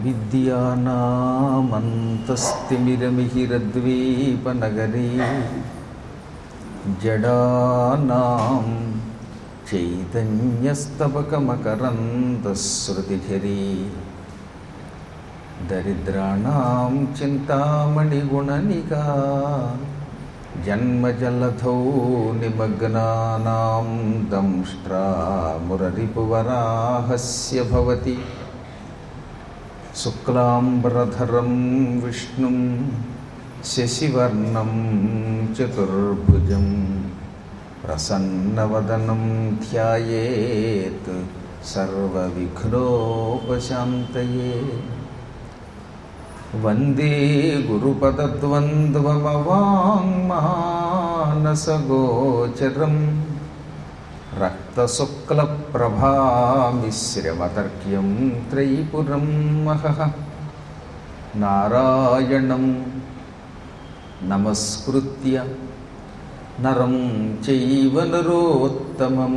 అవిద్యానామంతస్తిమిరమిహిరద్వీపనగరీ జడానాం చైతన్యస్తబకమకరందశ్రుతిఝరీ దరిద్రాణం చింతామణిగుణనికా జన్మజలధౌ నిమగ్నానాం దంష్ట్రామురరిపువరాహస్య భవతి శుక్లాంబరధరం విష్ణుం శశివర్ణం చతుర్భుజం ప్రసన్నవదనం ధ్యాయేత్ సర్వవిఘ్నోపశాంతయే వందే గురుపదద్వంద్వమవాङ्మానసగోచరం రక్తశుక్లప్రభామిశ్రమతర్క్యం త్రైపురం మహః నారాయణం నమస్కృత్య నరం చైవ నరోత్తమం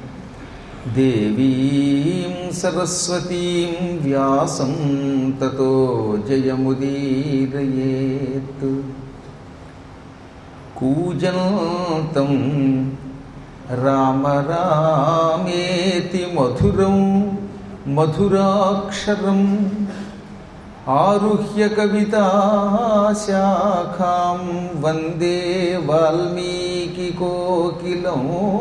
దేవీం సరస్వతీం వ్యాసం తతో జయముదీరయేత్ కూజంతం రామ రామేతి మధురం మధురాక్షరం ఆరుహ్య కవితాశాఖాం వందే వాల్మీకి కోకిలం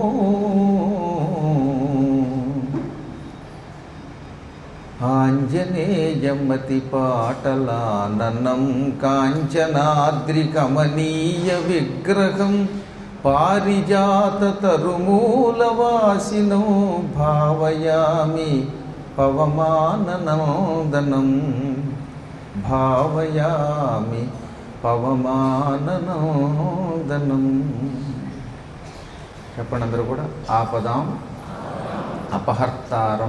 ఆంజనేయమతిపాటలాననం కాంచనాద్రికమనీయ విగ్రహం పారిజాతతరుమూలవాసినో భావయామి పవమాననందనం భావయామి పవమాననందనం చెప్పండి అందరూ కూడా ఆపదాం అపహర్తారం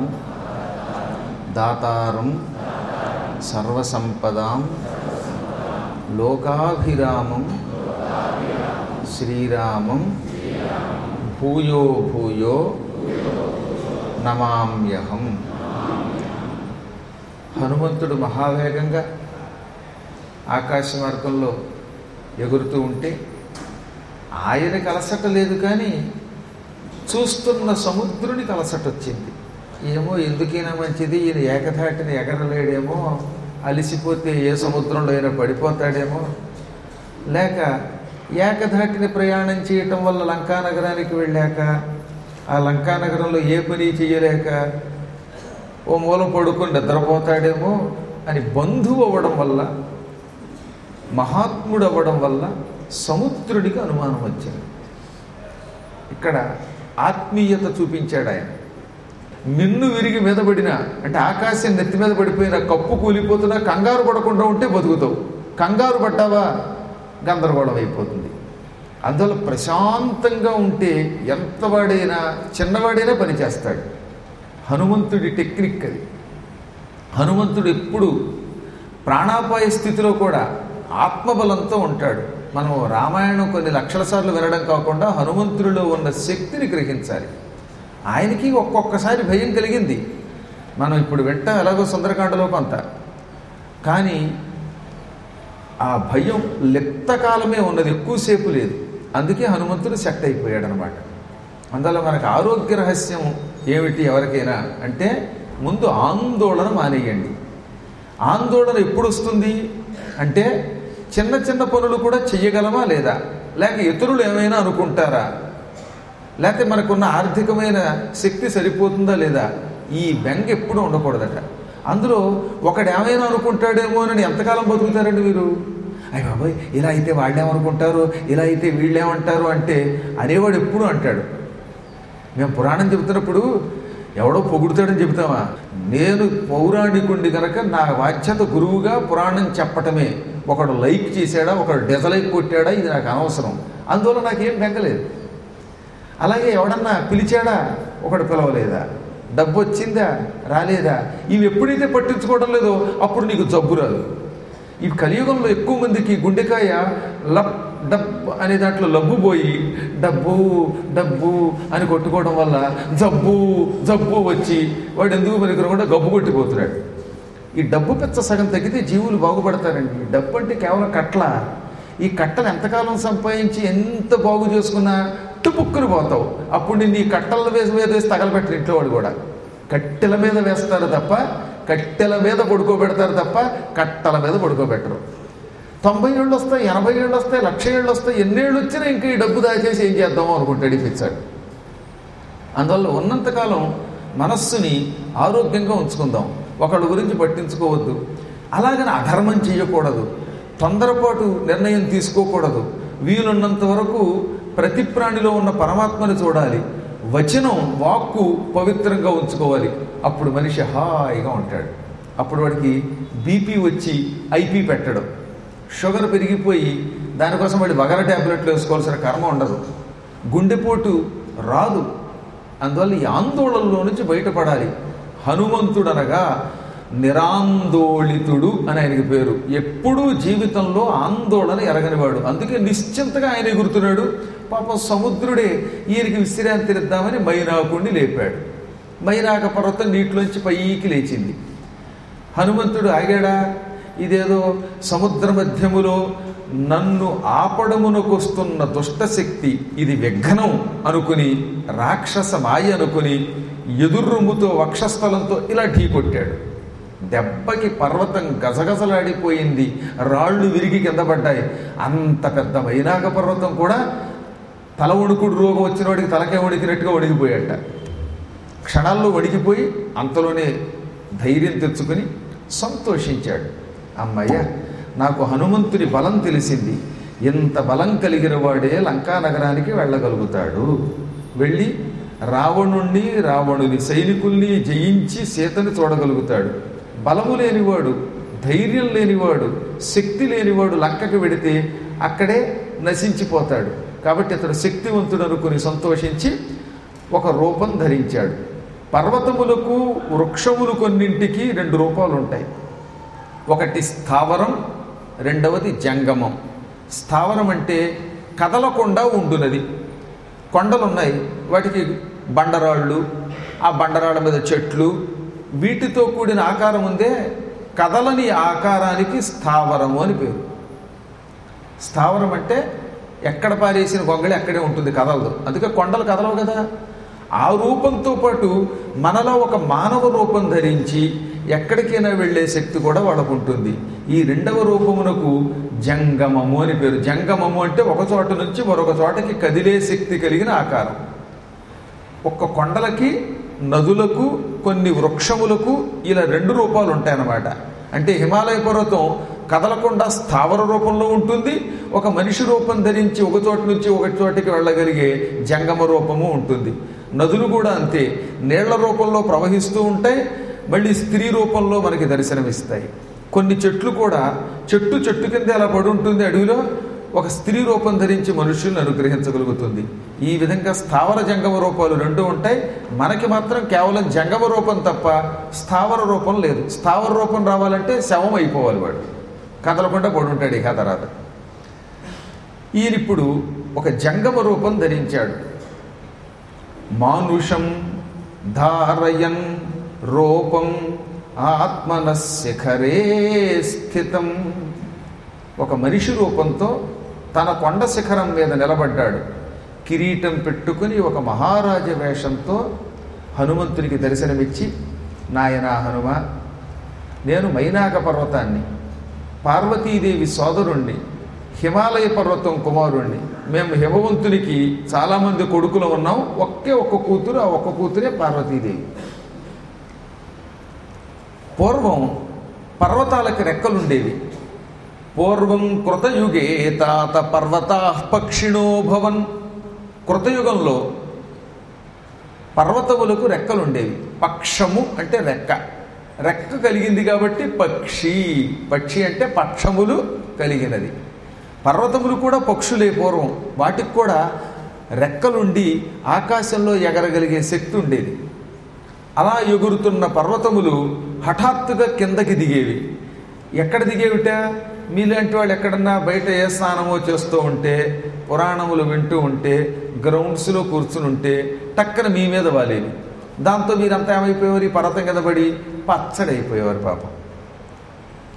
దాతారం సర్వసంపదాం లోకాభిరామం శ్రీరామం భూయో భూయో నమామ్యహం హనుమంతుడు మహావేగంగా ఆకాశ మార్గంలో ఎగురుతూ ఉంటే ఆయనకి అలసట లేదు కానీ చూస్తున్న సముద్రునికి అలసట వచ్చింది ఏమో ఎందుకైనా మంచిది ఈయన ఏకధాటిని ఎగరలేడేమో అలిసిపోతే ఏ సముద్రంలో అయినా పడిపోతాడేమో లేక ఏకధాటిని ప్రయాణం చేయటం వల్ల లంకానగరానికి వెళ్ళాక ఆ లంకానగరంలో ఏ పని చేయలేక ఓ మూల పడుకుని నిద్రపోతాడేమో అని బంధువు అవ్వడం వల్ల మహాత్ముడు అవ్వడం వల్ల సముద్రుడికి అనుమానం వచ్చింది ఇక్కడ ఆత్మీయత చూపించాడు ఆయన నిన్ను విరిగి మీద పడిన అంటే ఆకాశం నెత్తి మీద పడిపోయిన కప్పు కూలిపోతున్నా కంగారు పడకుండా ఉంటే బతుకుతావు కంగారు పడ్డావా గందరగోళం అయిపోతుంది అందువల్ల ప్రశాంతంగా ఉంటే ఎంతవాడైనా చిన్నవాడైనా పనిచేస్తాడు హనుమంతుడి టెక్నిక్ అది హనుమంతుడు ఎప్పుడు ప్రాణాపాయ స్థితిలో కూడా ఆత్మబలంతో ఉంటాడు మనం రామాయణం కొన్ని లక్షల సార్లు వినడం కాకుండా హనుమంతుడిలో ఉన్న శక్తిని గ్రహించాలి ఆయనకి ఒక్కొక్కసారి భయం కలిగింది మనం ఇప్పుడు వింటాం ఎలాగో సుందరకాండలో కొంత కానీ ఆ భయం లెప్తకాలమే ఉన్నది ఎక్కువసేపు లేదు అందుకే హనుమంతుడు సెట్ అయిపోయాడు అనమాట అందువల్ల మనకు ఆరోగ్య రహస్యం ఏమిటి ఎవరికైనా అంటే ముందు ఆందోళన మానేయండి ఆందోళన ఎప్పుడు వస్తుంది అంటే చిన్న చిన్న పనులు కూడా చెయ్యగలమా లేదా లేక ఇతరులు ఏమైనా అనుకుంటారా లేకపోతే మనకున్న ఆర్థికమైన శక్తి సరిపోతుందా లేదా ఈ బెంగ ఎప్పుడు ఉండకూడదట అందులో ఒకడు ఏమైనా అనుకుంటాడేమో అని ఎంతకాలం బతుకుతారండి మీరు అయ్య బాబాయ్ ఇలా అయితే వాళ్ళేమనుకుంటారు ఇలా అయితే వీళ్ళేమంటారు అంటే అనేవాడు ఎప్పుడు అంటాడు మేము పురాణం చెబుతున్నప్పుడు ఎవడో పొగుడుతాడని చెబుతామా నేను పౌరాణికుడిని కనుక నా బాధ్యత గురువుగా పురాణం చెప్పటమే ఒకడు లైక్ చేశాడా ఒకడు డెజలైక్ కొట్టాడా ఇది నాకు అనవసరం అందువల్ల నాకేం బెంగలేదు అలాగే ఎవడన్నా పిలిచాడా ఒకడు పిలవలేదా డబ్బు వచ్చిందా రాలేదా ఇవి ఎప్పుడైతే పట్టించుకోవడం లేదో అప్పుడు నీకు జబ్బు రాదు ఈ కలియుగంలో ఎక్కువ మందికి గుండెకాయ లబ్ డబ్ అనే దాంట్లో లబ్బు పోయి డబ్బు డబ్బు అని కొట్టుకోవడం వల్ల జబ్బు జబ్బు వచ్చి వాడు ఎందుకు పనికిరకుండా గబ్బు కొట్టిపోతున్నాడు ఈ డబ్బు పెచ్చ సగం తగ్గితే జీవులు బాగుపడతారండి ఈ డబ్బు అంటే కేవలం కట్ల ఈ కట్టలు ఎంతకాలం సంపాదించి ఎంత బాగు చేసుకున్నా టుపుక్కుని పోతావు అప్పుడు నిన్ను ఈ కట్టల వేసి మీద వేసి తగలబెట్టరు ఇంట్లో వాడు కూడా కట్టెల మీద వేస్తారు తప్ప కట్టెల మీద పడుకోబెడతారు తప్ప కట్టల మీద పడుకోబెట్టరు తొంభై ఏళ్ళు వస్తాయి ఎనభై ఏళ్ళు వస్తాయి లక్ష ఏళ్ళు వస్తాయి ఎన్నేళ్ళు వచ్చినా ఇంకా ఈ డబ్బు దాచేసి ఏం చేద్దామో అనుకుంటాడు ఈ పిచ్చాడు అందువల్ల ఉన్నంతకాలం మనస్సుని ఆరోగ్యంగా ఉంచుకుందాం ఒకళ్ళ గురించి పట్టించుకోవద్దు అలాగని అధర్మం చేయకూడదు తొందరపాటు నిర్ణయం తీసుకోకూడదు వీలున్నంత వరకు ప్రతి ప్రాణిలో ఉన్న పరమాత్మని చూడాలి వచనం వాక్కు పవిత్రంగా ఉంచుకోవాలి అప్పుడు మనిషి హాయిగా ఉంటాడు అప్పుడు వాడికి బీపీ వచ్చి ఐపీ పెట్టడం షుగర్ పెరిగిపోయి దానికోసం వాడి వగర ట్యాబ్లెట్లు వేసుకోవాల్సిన కర్మ ఉండదు గుండెపోటు రాదు అందువల్ల ఈ ఆందోళనలో నుంచి బయటపడాలి హనుమంతుడనగా నిరాందోళితుడు అని ఆయనకి పేరు ఎప్పుడూ జీవితంలో ఆందోళన ఎరగనివాడు అందుకే నిశ్చింతగా ఆయన ఎగురుతున్నాడు పాపం సముద్రుడే ఈయనకి విశ్రాంతినిద్దామని మైనాకుణ్ణి లేపాడు మైనాక పర్వతం నీటిలోంచి పైకి లేచింది హనుమంతుడు ఆగాడా ఇదేదో సముద్ర మధ్యములో నన్ను ఆపడమునకొస్తున్న దుష్టశక్తి ఇది విఘ్నం అనుకుని రాక్షస మాయ అనుకుని ఎదుర్రొమ్ముతో వక్షస్థలంతో ఇలా ఢీకొట్టాడు దెబ్బకి పర్వతం గజగజలాడిపోయింది రాళ్ళు విరిగి కింద పడ్డాయి అంత పెద్ద మైనాక పర్వతం కూడా తల వణుకుడు రోగం వచ్చిన వాడికి తలకే వణికినట్టుగా వణికిపోయాట క్షణాల్లో వణికిపోయి అంతలోనే ధైర్యం తెచ్చుకుని సంతోషించాడు అమ్మయ్య నాకు హనుమంతుని బలం తెలిసింది ఎంత బలం కలిగిన వాడే లంకా నగరానికి వెళ్ళగలుగుతాడు వెళ్ళి రావణుణ్ణి రావణుని సైనికుల్ని జయించి సీతని చూడగలుగుతాడు బలము లేనివాడు ధైర్యం లేనివాడు శక్తి లేనివాడు లంకకి వెడితే అక్కడే నశించిపోతాడు కాబట్టి అతడు శక్తివంతుడు అనుకుని సంతోషించి ఒక రూపం ధరించాడు పర్వతములకు వృక్షములు కొన్నింటికి రెండు రూపాలు ఉంటాయి ఒకటి స్థావరం రెండవది జంగమం స్థావరం అంటే కదలకుండా ఉండునది కొండలు ఉన్నాయి వాటికి బండరాళ్ళు ఆ బండరాళ్ళ మీద చెట్లు వీటితో కూడిన ఆకారం ఉందే కదలని ఆకారానికి స్థావరము అని పేరు స్థావరం అంటే ఎక్కడ పారేసిన గొంగళి అక్కడే ఉంటుంది కదలదు అందుకే కొండలు కదలవు కదా ఆ రూపంతో పాటు మనలో ఒక మానవ రూపం ధరించి ఎక్కడికైనా వెళ్ళే శక్తి కూడా వాళ్ళకు ఉంటుంది ఈ రెండవ రూపమునకు జంగమము అని పేరు జంగమము అంటే ఒక చోట నుంచి మరొక చోటకి కదిలే శక్తి కలిగిన ఆకారం ఒక్క కొండలకి నదులకు కొన్ని వృక్షములకు ఇలా రెండు రూపాలు ఉంటాయన్నమాట అంటే హిమాలయ పర్వతం కదలకుండా స్థావర రూపంలో ఉంటుంది ఒక మనిషి రూపం ధరించి ఒక చోట నుంచి ఒక చోటికి వెళ్ళగలిగే జంగమ రూపము ఉంటుంది నదులు కూడా అంతే నీళ్ల రూపంలో ప్రవహిస్తూ ఉంటాయి మళ్ళీ స్త్రీ రూపంలో మనకి దర్శనమిస్తాయి కొన్ని చెట్లు కూడా చెట్టు చెట్టు కింద ఎలా పడి ఉంటుంది అడవిలో ఒక స్త్రీ రూపం ధరించి మనుషుల్ని అనుగ్రహించగలుగుతుంది ఈ విధంగా స్థావర జంగమ రూపాలు రెండు ఉంటాయి మనకి మాత్రం కేవలం జంగమ రూపం తప్ప స్థావర రూపం లేదు స్థావర రూపం రావాలంటే శవం అయిపోవాలి వాడు కదలకుండా పడి ఉంటాడు ఇక ఆ తర్వాత ఈయనిప్పుడు ఒక జంగమ రూపం ధరించాడు మానుషం ధారయన్ రూపం ఆత్మన శిఖరే స్థితం ఒక మనిషి రూపంతో తన కొండ శిఖరం మీద నిలబడ్డాడు కిరీటం పెట్టుకుని ఒక మహారాజ వేషంతో హనుమంతునికి దర్శనమిచ్చి నాయనా హనుమ నేను మైనాక పర్వతాన్ని పార్వతీదేవి సోదరుణ్ణి హిమాలయ పర్వతం కుమారుణ్ణి మేము హిమవంతునికి చాలామంది కొడుకులు ఉన్నాం ఒకే ఒక్క కూతురు ఆ ఒక్క కూతురే పార్వతీదేవి పూర్వం పర్వతాలకి రెక్కలుండేవి పూర్వం కృతయుగే తాత పర్వతా పక్షిణో భవన్ కృతయుగంలో పర్వతములకు రెక్కలుండేవి పక్షము అంటే రెక్క రెక్క కలిగింది కాబట్టి పక్షి పక్షి అంటే పక్షములు కలిగినది పర్వతములు కూడా పక్షులే పూర్వం వాటికి కూడా రెక్కలుండి ఆకాశంలో ఎగరగలిగే శక్తి ఉండేది అలా ఎగురుతున్న పర్వతములు హఠాత్తుగా కిందకి దిగేవి ఎక్కడ దిగేవిట మీలాంటి వాళ్ళు ఎక్కడన్నా బయట ఏ స్నానమో చేస్తూ ఉంటే పురాణములు వింటూ ఉంటే గ్రౌండ్స్లో కూర్చుని ఉంటే టక్కన మీ మీద వాలేవి దాంతో మీరంతా ఏమైపోయేవారు ఈ పర్వతం కింద పడి పచ్చడైపోయేవారు పాపం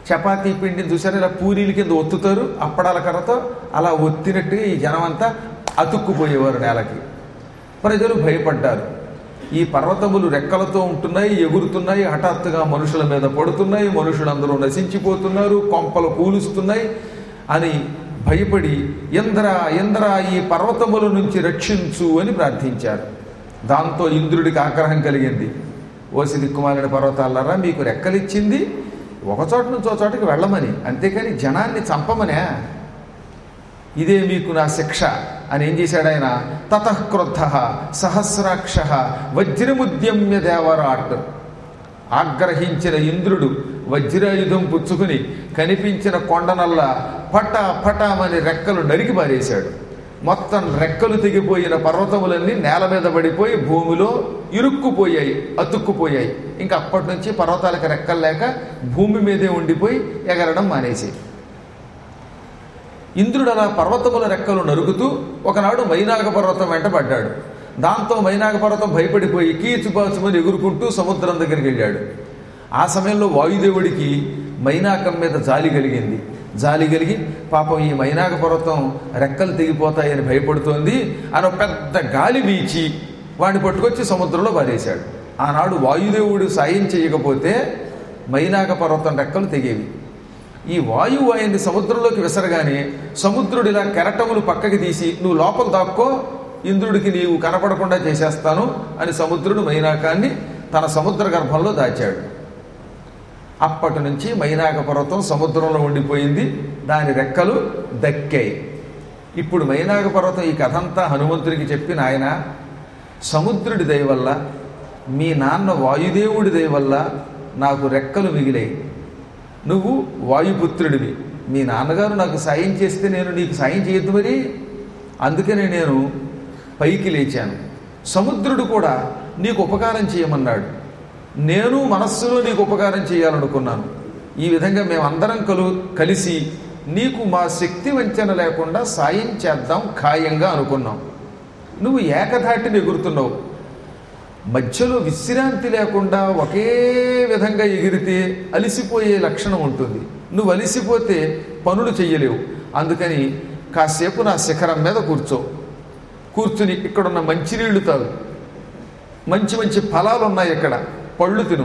చపాతీ పిండిని చూసారు ఇలా పూరీల కింద ఒత్తుతారు అప్పడాల కర్రతో అలా ఒత్తినట్టుగా ఈ జనం అంతా అతుక్కుపోయేవారు నేలకి ప్రజలు భయపడ్డారు ఈ పర్వతములు రెక్కలతో ఉంటున్నాయి ఎగురుతున్నాయి హఠాత్తుగా మనుషుల మీద పడుతున్నాయి మనుషులందరూ నశించిపోతున్నారు కొంపలు కూలుస్తున్నాయి అని భయపడి ఇంద్ర ఇంద్ర ఈ పర్వతముల నుంచి రక్షించు అని ప్రార్థించారు దాంతో ఇంద్రుడికి ఆగ్రహం కలిగింది ఓసి దిక్కుమాలిన పర్వతాలరా మీకు రెక్కలిచ్చింది ఒక చోట నుంచి ఒక చోటకి వెళ్ళమని అంతేకాని జనాన్ని చంపమనే ఇదే మీకు నా శిక్ష అని ఏం చేశాడు ఆయన తతక్రుద్ధ సహస్రాక్ష వజ్రముద్యమ్య దేవరాట్ ఆగ్రహించిన ఇంద్రుడు వజ్రాయుధం పుచ్చుకుని కనిపించిన కొండనల్లా పట పటామని రెక్కలు నరికి పారేశాడు మొత్తం రెక్కలు తెగిపోయిన పర్వతములన్నీ నేల మీద పడిపోయి భూమిలో ఇరుక్కుపోయాయి అతుక్కుపోయాయి ఇంకా అప్పటి నుంచి పర్వతాలకు రెక్కలు లేక భూమి మీదే ఉండిపోయి ఎగరడం మానేసాయి ఇంద్రుడు అలా పర్వతముల రెక్కలు నరుకుతూ ఒకనాడు మైనాగ పర్వతం వెంట పడ్డాడు దాంతో మైనాగ పర్వతం భయపడిపోయి కీచుపాచుమని ఎగురుకుంటూ సముద్రం దగ్గరికి వెళ్ళాడు ఆ సమయంలో వాయుదేవుడికి మైనాకం మీద జాలి కలిగింది జాలి కలిగి పాపం ఈ మైనాక పర్వతం రెక్కలు తెగిపోతాయని భయపడుతోంది అని ఒక పెద్ద గాలి వీచి వాడిని పట్టుకొచ్చి సముద్రంలో పారేశాడు ఆనాడు వాయుదేవుడు సాయం చేయకపోతే మైనాక పర్వతం రెక్కలు తెగేవి ఈ వాయువు ఆయన్ని సముద్రంలోకి విసరగానే సముద్రుడు ఇలా కెరటములు పక్కకి తీసి నువ్వు లోపల దాక్కో ఇంద్రుడికి నీవు కనపడకుండా చేసేస్తాను అని సముద్రుడు మైనాకాన్ని తన సముద్ర గర్భంలో దాచాడు అప్పటి నుంచి మైనాక పర్వతం సముద్రంలో ఉండిపోయింది దాని రెక్కలు దక్కాయి ఇప్పుడు మైనాక పర్వతం ఈ కథంతా హనుమంతుడికి చెప్పి నాయన సముద్రుడి దయ వల్ల మీ నాన్న వాయుదేవుడి దయ వల్ల నాకు రెక్కలు మిగిలాయి నువ్వు వాయుపుత్రుడివి మీ నాన్నగారు నాకు సాయం చేస్తే నేను నీకు సాయం చేయొద్దు మరి అందుకనే నేను పైకి లేచాను సముద్రుడు కూడా నీకు ఉపకారం చేయమన్నాడు నేను మనస్సులో నీకు ఉపకారం చేయాలనుకున్నాను ఈ విధంగా మేమందరం కలు కలిసి నీకు మా శక్తి వంచన లేకుండా సాయం చేద్దాం ఖాయంగా అనుకున్నాం నువ్వు ఏకధాటిని ఎగురుతున్నావు మధ్యలో విశ్రాంతి లేకుండా ఒకే విధంగా ఎగిరితే అలిసిపోయే లక్షణం ఉంటుంది నువ్వు అలిసిపోతే పనులు చెయ్యలేవు అందుకని కాసేపు నా శిఖరం మీద కూర్చో కూర్చుని ఇక్కడున్న మంచినీళ్లు తాగు మంచి మంచి ఫలాలు ఉన్నాయి ఇక్కడ పళ్ళు తిను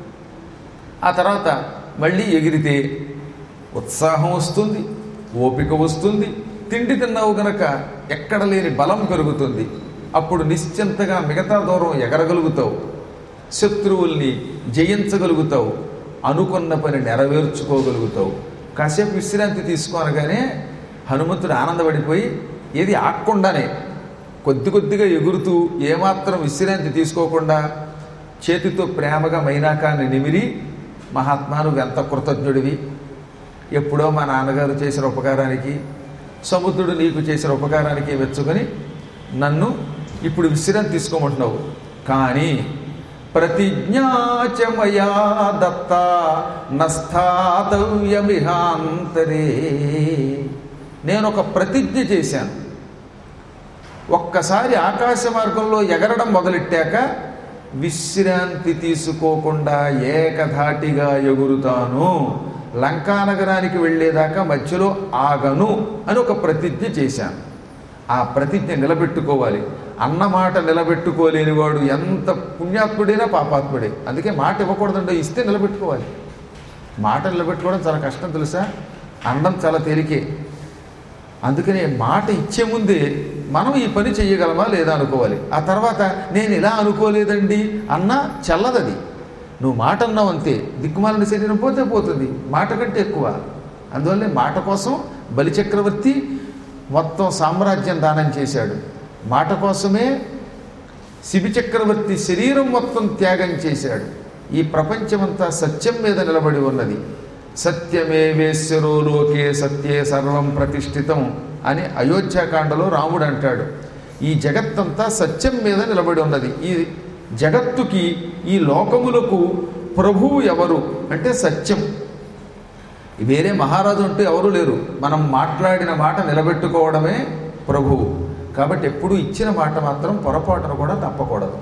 ఆ తర్వాత మళ్ళీ ఎగిరితే ఉత్సాహం వస్తుంది ఓపిక వస్తుంది తిండి తిన్నావు గనక ఎక్కడ లేని బలం పెరుగుతుంది అప్పుడు నిశ్చింతగా మిగతా దూరం ఎగరగలుగుతావు శత్రువుల్ని జయించగలుగుతావు అనుకున్న పని నెరవేర్చుకోగలుగుతావు కాసేపు విశ్రాంతి తీసుకోనగానే హనుమంతుడు ఆనందపడిపోయి ఏది ఆక్కుండానే కొద్ది కొద్దిగా ఎగురుతూ ఏమాత్రం విశ్రాంతి తీసుకోకుండా చేతితో ప్రేమగా మైనాకాన్ని నిమిరి మహాత్మా నువ్వు ఎంత కృతజ్ఞుడివి ఎప్పుడో మా నాన్నగారు చేసిన ఉపకారానికి సముద్రుడు నీకు చేసిన ఉపకారానికి మెచ్చుకొని నన్ను ఇప్పుడు విశ్రాంతి తీసుకోమంటున్నావు కానీ ప్రతిజ్ఞాచమయా దత్త నస్థాతవ్యమిహాంతరే నేను ఒక ప్రతిజ్ఞ చేశాను ఒక్కసారి ఆకాశ మార్గంలో ఎగరడం మొదలెట్టాక విశ్రాంతి తీసుకోకుండా ఏకధాటిగా ఎగురుతాను లంకానగరానికి వెళ్ళేదాకా మధ్యలో ఆగను అని ఒక ప్రతిజ్ఞ చేశాను ఆ ప్రతిజ్ఞ నిలబెట్టుకోవాలి అన్నమాట నిలబెట్టుకోలేని వాడు ఎంత పుణ్యాత్ముడైనా పాపాత్ముడే అందుకే మాట ఇవ్వకూడదంటే ఇస్తే నిలబెట్టుకోవాలి మాట నిలబెట్టుకోవడం చాలా కష్టం తెలుసా అనడం చాలా తేలికే అందుకనే మాట ఇచ్చే ముందే మనం ఈ పని చెయ్యగలమా లేదా అనుకోవాలి ఆ తర్వాత నేను ఇలా అనుకోలేదండి అన్నా చల్లదది నువ్వు మాట అన్నావు అంతే దిక్కుమాలిన శరీరం పోతే పోతుంది మాట కంటే ఎక్కువ అందువల్లే మాట కోసం బలిచక్రవర్తి మొత్తం సామ్రాజ్యం దానం చేశాడు మాట కోసమే శిబి చక్రవర్తి శరీరం మొత్తం త్యాగం చేశాడు ఈ ప్రపంచమంతా సత్యం మీద నిలబడి ఉన్నది సత్యమేవేశ్వరో లోకే సత్యే సర్వం ప్రతిష్ఠితం అని అయోధ్యాకాండలో రాముడు అంటాడు ఈ జగత్తంతా సత్యం మీద నిలబడి ఉన్నది ఈ జగత్తుకి ఈ లోకములకు ప్రభువు ఎవరు అంటే సత్యం వేరే మహారాజు అంటూ ఎవరూ లేరు మనం మాట్లాడిన మాట నిలబెట్టుకోవడమే ప్రభువు కాబట్టి ఎప్పుడూ ఇచ్చిన మాట మాత్రం పొరపాటును కూడా తప్పకూడదు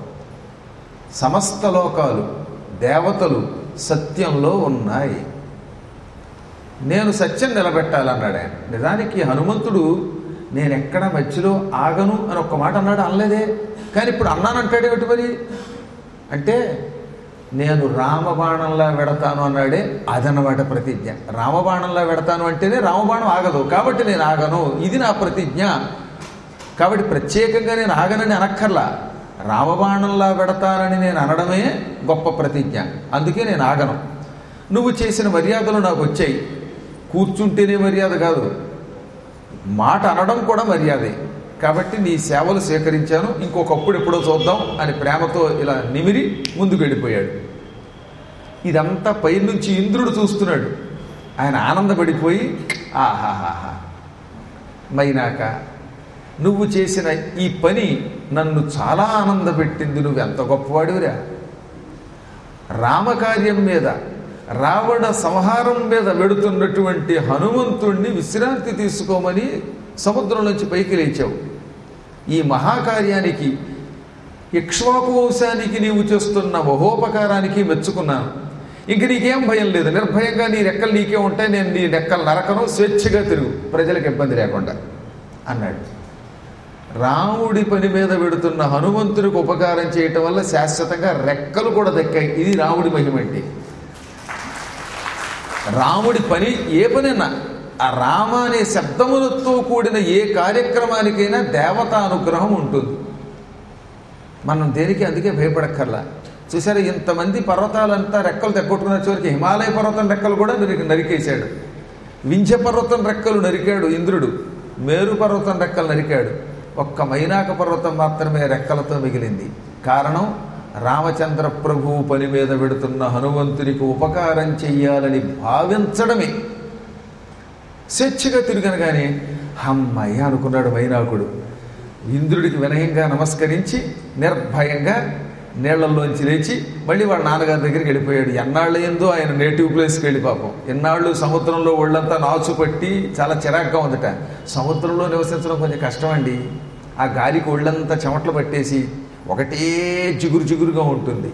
సమస్త లోకాలు దేవతలు సత్యంలో ఉన్నాయి నేను సత్యం నిలబెట్టాలన్నాడు ఆయన నిజానికి హనుమంతుడు నేను ఎక్కడ మధ్యలో ఆగను అని ఒక్క మాట అన్నాడు అనలేదే కానీ ఇప్పుడు అన్నానంటాడు ఏమిటి మరి అంటే నేను రామబాణంలా వెడతాను అన్నాడే అదన్నమాట ప్రతిజ్ఞ రామబాణంలా వెడతాను అంటేనే రామబాణం ఆగదు కాబట్టి నేను ఆగను ఇది నా ప్రతిజ్ఞ కాబట్టి ప్రత్యేకంగా నేను ఆగనని అనక్కర్లా రామబాణంలా పెడతానని నేను అనడమే గొప్ప ప్రతిజ్ఞ అందుకే నేను ఆగను నువ్వు చేసిన మర్యాదలు నాకు వచ్చాయి కూర్చుంటేనే మర్యాద కాదు మాట అనడం కూడా మర్యాదే కాబట్టి నీ సేవలు స్వీకరించాను ఇంకొకప్పుడు ఎప్పుడో చూద్దాం అని ప్రేమతో ఇలా నిమిరి ముందుకు వెళ్ళిపోయాడు ఇదంతా పైనుంచి ఇంద్రుడు చూస్తున్నాడు ఆయన ఆనందపడిపోయి ఆహాహాహా మైనాక నువ్వు చేసిన ఈ పని నన్ను చాలా ఆనందపెట్టింది నువ్వు ఎంత గొప్పవాడివిరా రామకార్యం మీద రావణ సంహారం మీద వెడుతున్నటువంటి హనుమంతుణ్ణి విశ్రాంతి తీసుకోమని సముద్రం నుంచి పైకి లేచావు ఈ మహాకార్యానికి ఇక్ష్వాకు వంశానికి నీవు చేస్తున్న మహోపకారానికి మెచ్చుకున్నాను ఇంక నీకేం భయం లేదు నిర్భయంగా నీ రెక్కలు నీకే ఉంటాయి నేను నీ రెక్కలు నరకను స్వేచ్ఛగా తిరుగు ప్రజలకు ఇబ్బంది లేకుండా అన్నాడు రాముడి పని మీద పెడుతున్న హనుమంతునికి ఉపకారం చేయటం వల్ల శాశ్వతంగా రెక్కలు కూడా దక్కాయి ఇది రాముడి మహిమ అంటే రాముడి పని ఏ పనైనా ఆ రామ అనే శబ్దములతో కూడిన ఏ కార్యక్రమానికైనా దేవతా అనుగ్రహం ఉంటుంది మనం దేనికి అందుకే భయపడక్కర్లా చూసారా ఇంతమంది పర్వతాలంతా రెక్కలు తెగొట్టుకున్న చివరికి హిమాలయ పర్వతం రెక్కలు కూడా నరికి నరికేశాడు వింధ్య పర్వతం రెక్కలు నరికాడు ఇంద్రుడు మేరు పర్వతం రెక్కలు నరికాడు ఒక్క మైనాక పర్వతం మాత్రమే రెక్కలతో మిగిలింది కారణం రామచంద్ర ప్రభువు పని మీద పెడుతున్న హనుమంతునికి ఉపకారం చెయ్యాలని భావించడమే స్వేచ్ఛగా తిరిగనగానే అమ్మయ్య అనుకున్నాడు మైనాకుడు ఇంద్రుడికి వినయంగా నమస్కరించి నిర్భయంగా నీళ్లలోంచి లేచి మళ్ళీ వాళ్ళ నాన్నగారి దగ్గరికి వెళ్ళిపోయాడు ఎన్నాళ్ళు ఏందో ఆయన నేటివ్ ప్లేస్కి వెళ్ళి పాపం ఎన్నాళ్ళు సముద్రంలో ఒళ్ళంతా నాచు పట్టి చాలా చిరాగ్గా ఉందట సముద్రంలో నివసించడం కొంచెం కష్టం అండి ఆ గాలికి ఒళ్ళంతా చెమటలు పట్టేసి ఒకటే జిగురు జిగురుగా ఉంటుంది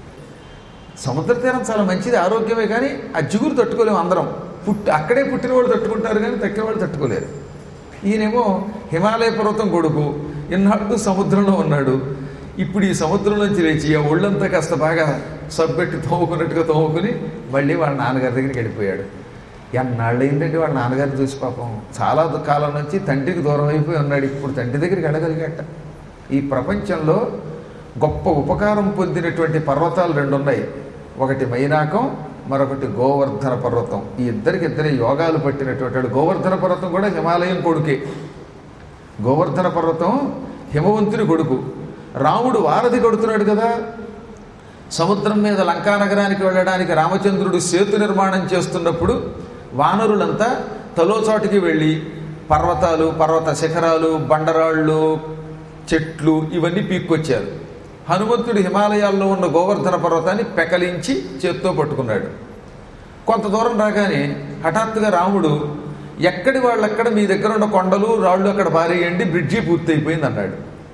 సముద్ర తీరం చాలా మంచిది ఆరోగ్యమే కానీ ఆ జిగురు తట్టుకోలేము అందరం పుట్టి అక్కడే పుట్టిన వాళ్ళు తట్టుకుంటారు కానీ తక్కిన వాళ్ళు తట్టుకోలేరు ఈయనేమో హిమాలయ పర్వతం కొడుకు ఇన్నాళ్ళు సముద్రంలో ఉన్నాడు ఇప్పుడు ఈ సముద్రంలోంచి లేచి ఆ ఒళ్ళంతా కాస్త బాగా సబ్బెట్టి తోముకున్నట్టుగా తోముకుని మళ్ళీ వాళ్ళ నాన్నగారి దగ్గరికి వెళ్ళిపోయాడు ఎన్నాళ్ళు అయిందంటే వాళ్ళ నాన్నగారిని చూసి పాపం చాలా కాలం నుంచి తండ్రికి దూరం అయిపోయి ఉన్నాడు ఇప్పుడు తండ్రి దగ్గరికి వెళ్ళగలిగాట ఈ ప్రపంచంలో గొప్ప ఉపకారం పొందినటువంటి పర్వతాలు రెండు ఉన్నాయి ఒకటి మైనాకం మరొకటి గోవర్ధన పర్వతం ఈ ఇద్దరికి ఇద్దరే యోగాలు పట్టినటువంటి వాడు. గోవర్ధన పర్వతం కూడా హిమాలయం కొడుకే గోవర్ధన పర్వతం హిమవంతుని కొడుకు రాముడు వారధి కొడుతున్నాడు కదా సముద్రం మీద లంకా నగరానికి వెళ్ళడానికి రామచంద్రుడు సేతు నిర్మాణం చేస్తున్నప్పుడు వానరులంతా తలోచోటికి వెళ్ళి పర్వతాలు పర్వత శిఖరాలు బండరాళ్ళు చెట్లు ఇవన్నీ పీక్కొచ్చారు హనుమంతుడు హిమాలయాల్లో ఉన్న గోవర్ధన పర్వతాన్ని పెకలించి చేత్తో పట్టుకున్నాడు కొంత దూరం రాగానే హఠాత్తుగా రాముడు ఎక్కడి వాళ్ళక్కడ మీ దగ్గర ఉన్న కొండలు రాళ్ళు అక్కడ పారేయండి బ్రిడ్జి పూర్తయిపోయింది అన్నాడు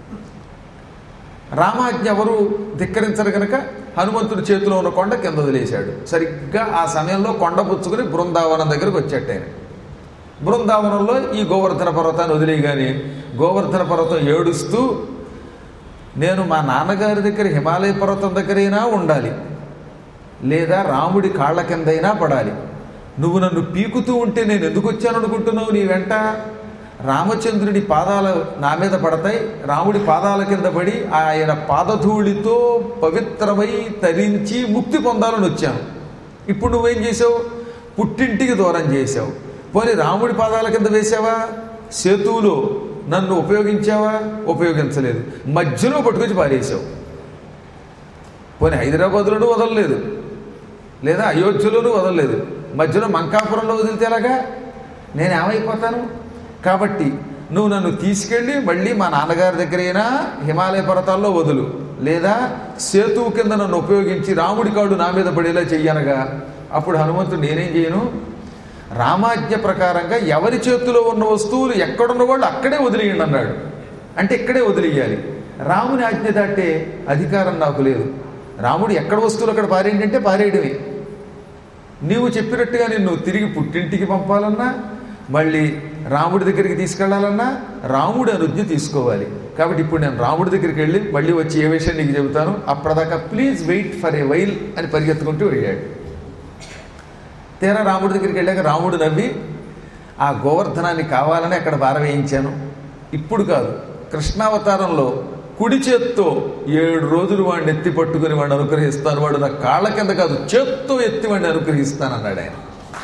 రామాజ్ఞ ఎవరు ధిక్కరించరు కనుక హనుమంతుడి చేతిలో ఉన్న కొండ కింద వదిలేశాడు సరిగ్గా ఆ సమయంలో కొండ పుచ్చుకుని బృందావనం దగ్గరకు వచ్చాట ఆయన బృందావనంలో ఈ గోవర్ధన పర్వతాన్ని వదిలేయగానే గోవర్ధన పర్వతం ఏడుస్తూ నేను మా నాన్నగారి దగ్గర హిమాలయ పర్వతం దగ్గరైనా ఉండాలి లేదా రాముడి కాళ్ళ కిందైనా పడాలి నువ్వు నన్ను పీకుతూ ఉంటే నేను ఎందుకు వచ్చాను అనుకుంటున్నావు నీ వెంట రామచంద్రుడి పాదాలు నా మీద పడతాయి రాముడి పాదాల కింద పడి ఆయన పాదధూళితో పవిత్రమై తరించి ముక్తి పొందాలని వచ్చాను ఇప్పుడు నువ్వేం చేసావు పుట్టింటికి దూరం చేసావు పోనీ రాముడి పాదాల కింద వేసావా సేతువులో నన్ను ఉపయోగించావా ఉపయోగించలేదు మధ్యలో పట్టుకొచ్చి పారేసావు పోనీ హైదరాబాద్లోనూ వదలలేదు లేదా అయోధ్యలోనూ వదలలేదు మధ్యలో మంకాపురంలో వదిలితే ఎలాగా నేను ఏమైపోతాను కాబట్టి నువ్వు నన్ను తీసుకెళ్ళి మళ్ళీ మా నాన్నగారి దగ్గరైనా హిమాలయ పర్వతాల్లో వదులు లేదా సేతువు కింద నన్ను ఉపయోగించి రాముడి కాడు నా మీద పడేలా చెయ్యనగా అప్పుడు హనుమంతుడు నేనేం చేయను రామాజ్ఞ ప్రకారంగా ఎవరి చేతిలో ఉన్న వస్తువులు ఎక్కడున్న వాళ్ళు అక్కడే వదిలేయండి అన్నాడు అంటే ఇక్కడే వదిలేయాలి రాముని ఆజ్ఞ దాటే అధికారం నాకు లేదు రాముడు ఎక్కడ వస్తువులు అక్కడ పారేయండి అంటే పారేయడమే నీవు చెప్పినట్టుగా నిన్ను తిరిగి పుట్టింటికి పంపాలన్నా మళ్ళీ రాముడి దగ్గరికి తీసుకెళ్లాలన్నా రాముడి అనుజ్ఞ తీసుకోవాలి కాబట్టి ఇప్పుడు నేను రాముడి దగ్గరికి వెళ్ళి మళ్ళీ వచ్చి ఏ విషయం నీకు చెబుతాను అప్పటిదాకా please wait for a while అని పరిగెత్తుకుంటూ వెళ్ళాడు తీరా రాముడి దగ్గరికి వెళ్ళాక రాముడు నవ్వి ఆ గోవర్ధనాన్ని కావాలని అక్కడ పారవేయించాను ఇప్పుడు కాదు కృష్ణావతారంలో కుడి చేత్తో ఏడు రోజులు వాడిని ఎత్తి పట్టుకుని వాడిని అనుగ్రహిస్తాను వాడు నా కాళ్ళ కింద కాదు చేత్తో ఎత్తి వాడిని అనుగ్రహిస్తాను అన్నాడు ఆయన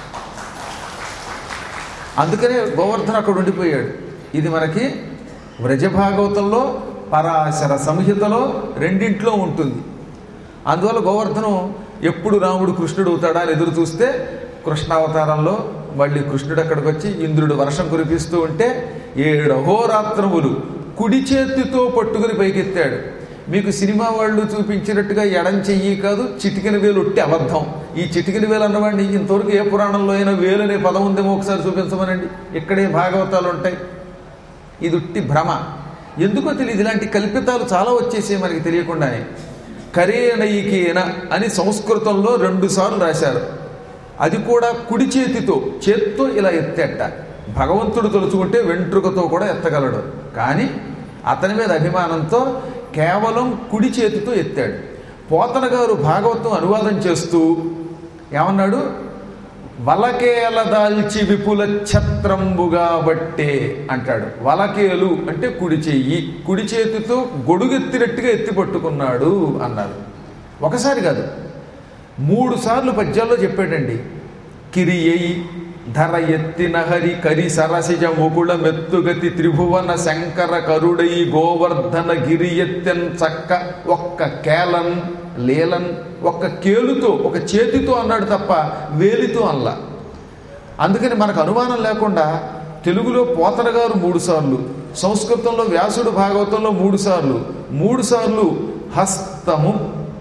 అందుకనే గోవర్ధన అక్కడ ఉండిపోయాడు ఇది మనకి వ్రజభాగవతంలో పరాశర సంహితలో రెండింట్లో ఉంటుంది అందువల్ల గోవర్ధనం ఎప్పుడు రాముడు కృష్ణుడు అవుతాడా అని ఎదురు చూస్తే కృష్ణావతారంలో మళ్ళీ కృష్ణుడు అక్కడికి వచ్చి ఇంద్రుడు వర్షం కురిపిస్తూ ఉంటే ఏడు అహోరాత్రములు కుడి చేతితో పట్టుకుని పైకెత్తాడు మీకు సినిమా వాళ్ళు చూపించినట్టుగా ఎడం చెయ్యి కాదు చిటికిన వేలు ఒట్టి అబద్ధం ఈ చిటికిన వేలు అన్నవాడిని ఇంతవరకు ఏ పురాణంలో అయినా వేలు అనే పదం ఉందేమో ఒకసారి చూపించమనండి ఇక్కడే భాగవతాలు ఉంటాయి ఇది ఉట్టి భ్రమ ఎందుకో తెలియదు ఇలాంటి కల్పితాలు చాలా వచ్చేసాయి మనకి తెలియకుండానే కరేణయికేన అని సంస్కృతంలో రెండు సార్లు రాశారు అది కూడా కుడి చేతితో చేత్తో ఇలా ఎత్తేట భగవంతుడు తలుచుకుంటే వెంట్రుకతో కూడా ఎత్తగలడు కానీ అతని మీద అభిమానంతో కేవలం కుడి చేతితో ఎత్తాడు పోతన గారు భాగవతం అనువాదం చేస్తూ ఏమన్నాడు వలకేల దాల్చి విపుల ఛత్రంబుగా బట్టే అంటాడు వలకేలు అంటే కుడి చెయ్యి కుడి చేతితో గొడుగెత్తినట్టుగా ఎత్తి పట్టుకున్నాడు అన్నారు ఒకసారి కాదు మూడు సార్లు పద్యాల్లో చెప్పాడండి కిరియయి ధర ఎత్తిన హరి కరి సరసిజ ముకుళ మెత్తుగతి త్రిభువన శంకర కరుడై గోవర్ధన గిరి ఎత్తెన్ చక్క ఒక్క కేలన్ లేలన్ ఒక్క కేలుతో ఒక చేతితో అన్నాడు తప్ప వేలితో అల్లా అందుకని మనకు అనుమానం లేకుండా తెలుగులో పోతన గారు మూడు సార్లు సంస్కృతంలో వ్యాసుడు భాగవతంలో మూడు సార్లు మూడు సార్లు హస్తము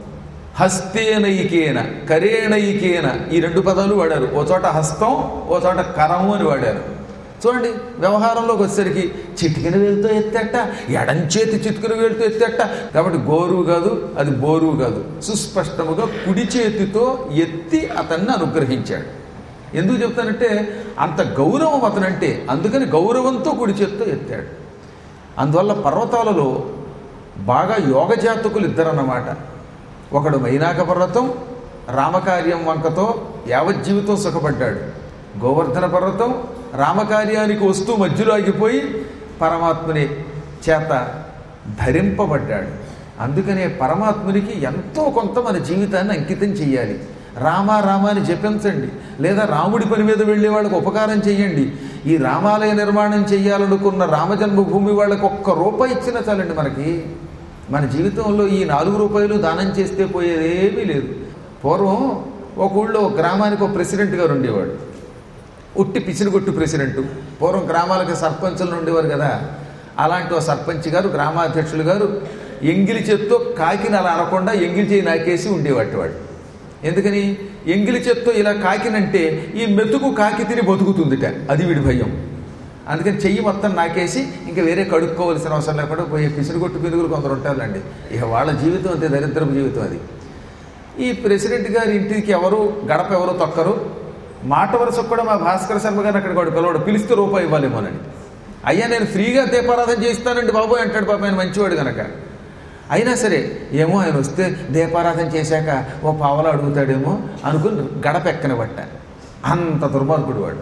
హస్తేనైకేన కరేణైకేన ఈ రెండు పదాలు వాడారు ఓ చోట హస్తం ఓ చోట కరము అని వాడారు చూడండి వ్యవహారంలోకి వచ్చేసరికి చిటికిన వేలుతో ఎత్తేట ఎడం చేతి చిటికిన వేలుతో ఎత్తేట కాబట్టి గోరువు కాదు అది బోరువు కాదు సుస్పష్టముగా కుడి చేతితో ఎత్తి అతన్ని అనుగ్రహించాడు ఎందుకు చెప్తానంటే అంత గౌరవం అతనంటే అందుకని గౌరవంతో కుడి చేతితో ఎత్తాడు అందువల్ల పర్వతాలలో బాగా యోగ జాతకులు ఇద్దరన్నమాట ఒకడు మైనాక పర్వతం రామకార్యం వంకతో యావజ్జీవితం సుఖపడ్డాడు గోవర్ధన పర్వతం రామకార్యానికి వస్తూ మధ్యలో ఆగిపోయి పరమాత్ముని చేత ధరింపబడ్డాడు అందుకనే పరమాత్మునికి ఎంతో కొంత మన జీవితాన్ని అంకితం చేయాలి రామ రామాని జపించండి లేదా రాముడి పని మీద వెళ్ళే వాళ్ళకు ఉపకారం చేయండి ఈ రామాలయ నిర్మాణం చేయాలనుకున్న రామజన్మభూమి వాళ్ళకి ఒక్క రూపాయి ఇచ్చినా చాలండి మనకి మన జీవితంలో ఈ నాలుగు రూపాయలు దానం చేస్తే పోయేదేమీ లేదు పూర్వం ఒక ఊళ్ళో ఒక గ్రామానికి ఒక ప్రెసిడెంట్ గారు ఉండేవాడు ఉట్టి పిసిరిగొట్టు ప్రెసిడెంట్ పూర్వం గ్రామాలకు సర్పంచులు ఉండేవారు కదా అలాంటి ఒక సర్పంచ్ గారు గ్రామాధ్యక్షులు గారు ఎంగిలి చేత్తో కాకిని అలా అనకుండా ఎంగిలి చేయి నాకేసి ఉండేవాటి వాడు ఎందుకని ఎంగిలి చేత్తో ఇలా కాకినంటే ఈ మెతుకు కాకి తిని బతుకుతుందిట అది వీడి భయం అందుకని చెయ్యి మొత్తం నాకేసి ఇంకా వేరే కడుక్కోవలసిన అవసరం లేకుండా పోయి పిసిరిగొట్టు పిరుగులు కొందరు ఉంటారులేండి ఇక వాళ్ళ జీవితం అంతే దరిద్రపు జీవితం అది ఈ ప్రెసిడెంట్ గారి ఇంటికి ఎవరు గడప ఎవరు తొక్కరు మాట వరుసకు కూడా మా భాస్కర శర్మ గారిని అక్కడికి వాడు పిలవడు పిలిస్తే రూపాయి ఇవ్వాలేమోనని అయ్యా నేను ఫ్రీగా దీపారాధన చేయిస్తానండి బాబు అంటాడు పాప ఆయన మంచివాడు కనుక అయినా సరే ఏమో ఆయన వస్తే దీపారాధన చేశాక ఓ పావలా అడుగుతాడేమో అనుకుని గడప ఎక్కని పట్ట అంత దుర్మార్గుడు వాడు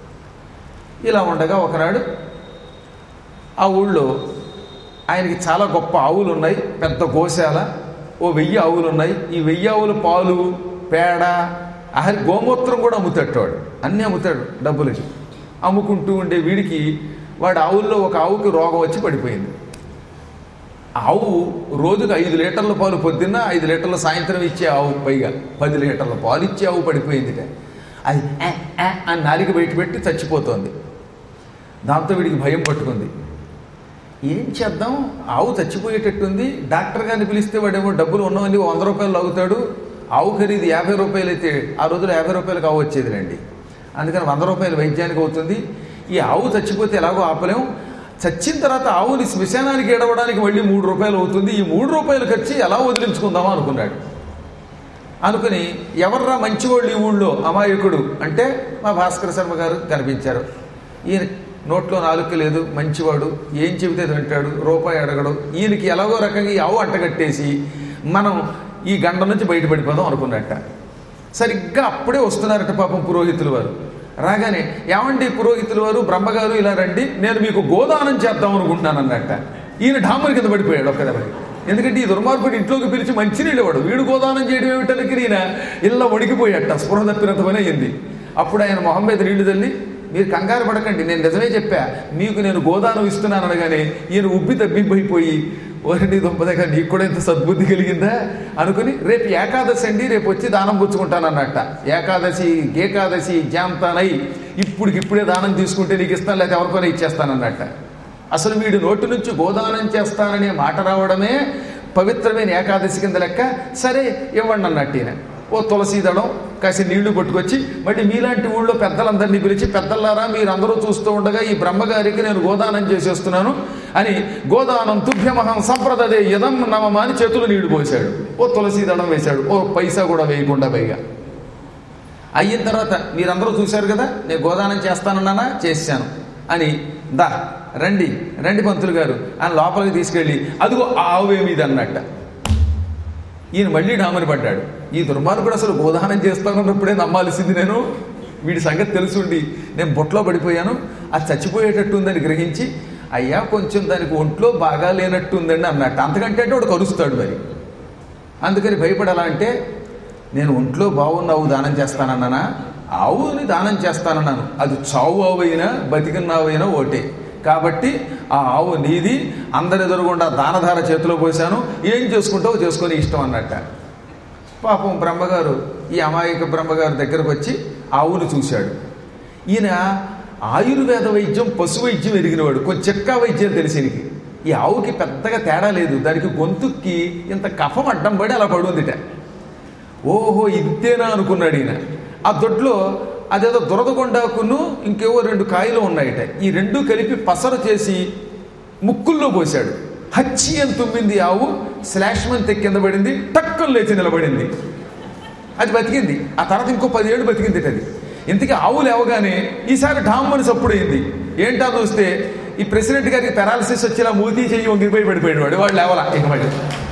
ఇలా ఉండగా ఒకనాడు ఆ ఊళ్ళో ఆయనకి చాలా గొప్ప ఆవులు ఉన్నాయి పెద్ద గోశాల ఓ వెయ్యి ఆవులు ఉన్నాయి ఈ వెయ్యి ఆవుల పాలు పేడ ఆహరి గోమూత్రం కూడా అమ్ముతాడు వాడు అన్నీ అమ్ముతాడు డబ్బులకి అమ్ముకుంటూ ఉండే వీడికి వాడు ఆవుల్లో ఒక ఆవుకి రోగం వచ్చి పడిపోయింది ఆవు రోజుకు ఐదు లీటర్ల పాలు పొద్దున్న ఐదు లీటర్ల సాయంత్రం ఇచ్చే ఆవు పైగా పది లీటర్ల పాలు ఇచ్చే ఆవు పడిపోయిందిట అది "ఆ, ఆ" అని నాలిక బయట పెట్టి చచ్చిపోతోంది దాంతో వీడికి భయం పట్టుకుంది ఏం చేద్దాం ఆవు చచ్చిపోయేటట్టుంది డాక్టర్ గారిని పిలిస్తే వాడేమో డబ్బులు ఉన్నవన్నీ వంద రూపాయలు లాగుతాడు ఆవు ఖరీదు యాభై రూపాయలు అయితే ఆ రోజుల్లో యాభై రూపాయలకు ఆవు వచ్చేది రండి అందుకని వంద రూపాయలు వైద్యానికి అవుతుంది ఈ ఆవు చచ్చిపోతే ఎలాగో ఆపలేం చచ్చిన తర్వాత ఆవుని శ్మశానానికి ఏడవడానికి మళ్ళీ మూడు రూపాయలు అవుతుంది ఈ మూడు రూపాయలు ఖర్చు ఎలా వదిలించుకుందామా అనుకున్నాడు అనుకుని ఎవర్రా మంచివాళ్ళు ఈ ఊళ్ళో అమాయకుడు అంటే మా భాస్కర శర్మ గారు కనిపించారు ఈయన నోట్లో నాలుక లేదు మంచివాడు ఏం చెబితే వింటాడు రూపాయి అడగడు ఈయనకి ఎలాగో రకంగా ఈ ఆవు అంటగట్టేసి మనం ఈ గండ నుంచి బయటపడిపోదాం అనుకున్నట్ట సరిగ్గా అప్పుడే వస్తున్నారట పాపం పురోహితులు వారు రాగానే ఏమండి పురోహితులు వారు బ్రహ్మగారు ఇలా రండి నేను మీకు గోదానం చేద్దాం అనుకుంటున్నాను అన్నట్ట ఈయన ఢామర్ కింద పడిపోయాడు ఒక్కదెబ్బకి ఎందుకంటే ఈ దుర్మార్గుడు ఇంట్లోకి పిలిచి మంచినీళ్ళు వాడు వీడు గోదానం చేయడం ఏమిటనికి ఈయన ఇళ్ళ వణికిపోయాట స్పృహ తప్పినంత పని అయింది అప్పుడు ఆయన మొహం మీద నీళ్లు తల్లి మీరు కంగారు పడకండి నేను నిజమే చెప్పా మీకు నేను గోదానం ఇస్తున్నాను అనగానే ఈయన ఉబ్బి తబ్బిబ్బైపోయి ఓరండి దుంపదగా నీకు కూడా ఇంత సద్బుద్ధి కలిగిందా అనుకుని రేపు ఏకాదశి అండి రేపు వచ్చి దానం పుచ్చుకుంటానన్నట్ట ఏకాదశి ఏకాదశి జాంతానై ఇప్పుడికిప్పుడే దానం తీసుకుంటే నీకు ఇస్తాను లేకపోతే ఎవరికైనా ఇచ్చేస్తానన్నట్ట అసలు వీడు నోటి నుంచి గోదానం చేస్తాననే మాట రావడమే పవిత్రమైన ఏకాదశి కింద లెక్క సరే ఇవ్వండి అన్నట్టు ఈయన ఓ తులసి దళం కాసి నీళ్లు పట్టుకొచ్చి మళ్ళీ మీలాంటి ఊళ్ళో పెద్దలందరినీ పిలిచి పెద్దలారా మీరందరూ చూస్తూ ఉండగా ఈ బ్రహ్మగారికి నేను గోదానం చేసేస్తున్నాను అని గోదానం తుభ్యమహం సంప్రదదే యదం నమమ అని చేతులు నీళ్లు పోసాడు ఓ తులసి దళం వేశాడు ఓ పైసా కూడా వేయకుండా పైగా అయిన తర్వాత మీరందరూ చూశారు కదా నేను గోదానం చేస్తానన్నానా చేశాను అని దా రండి రండి పంతులు గారు అని లోపలికి తీసుకెళ్ళి అదిగో ఆవే మీద అన్నట్ట ఈయన మళ్ళీ డామని పడ్డాడు ఈ దుర్మార్గుడు అసలు గోదానం చేస్తానన్నప్పుడే నమ్మాల్సింది నేను వీడి సంగతి తెలుసుండి నేను బొట్లో పడిపోయాను అది చచ్చిపోయేటట్టు ఉందని గ్రహించి అయ్యా కొంచెం దానికి ఒంట్లో బాగా లేనట్టు ఉందండి అన్నట్టు అంతకంటే అంటే వాడు కరుస్తాడు మరి అందుకని భయపడాలా అంటే నేను ఒంట్లో బాగున్న ఆవు దానం చేస్తానన్నానా ఆవుని దానం చేస్తానన్నాను అది చావు ఆవు అయినా బతికిన ఆవు అయినా ఓటే కాబట్టి ఆ ఆవు నీది అందరి ఎదురుగుండా దానధార చేతిలో పోసాను ఏం చేసుకుంటావో చేసుకొని ఇష్టం అన్నట్ట పాపం బ్రహ్మగారు ఈ అమాయక బ్రహ్మగారు దగ్గరకు వచ్చి ఆవును చూశాడు ఈయన ఆయుర్వేద వైద్యం పశు వైద్యం ఎరిగినవాడు కొంచెం చెక్కా వైద్యం తెలిసినకి ఈ ఆవుకి పెద్దగా తేడా లేదు దానికి గొంతుక్కి ఇంత కఫం అడ్డం పడి అలా పడుందిట ఓహో ఇంతేనా అనుకున్నాడు ఈయన ఆ దొడ్లో అదేదో దురదగొండాకును ఇంకేవో రెండు కాయలు ఉన్నాయట ఈ రెండు కలిపి పసరు చేసి ముక్కుల్లో పోశాడు హచ్చి అని తుమ్మింది ఆవు స్లాష్మన్ తెక్కి కింద పడింది టక్కలు లేచి నిలబడింది అది బతికింది ఆ తర్వాత ఇంకో పదిహేడు బతికింది అది ఇంతకీ ఆవు లేవగానే ఈసారి ఢామ్మని సప్పుడైంది ఏంటా చూస్తే ఈ ప్రెసిడెంట్ గారికి పెరాలసిస్ వచ్చేలా మూతీ చెయ్యి వంగిపోయి పడిపోయాడు వాడు వాడు లేవలా ఇక మళ్ళీ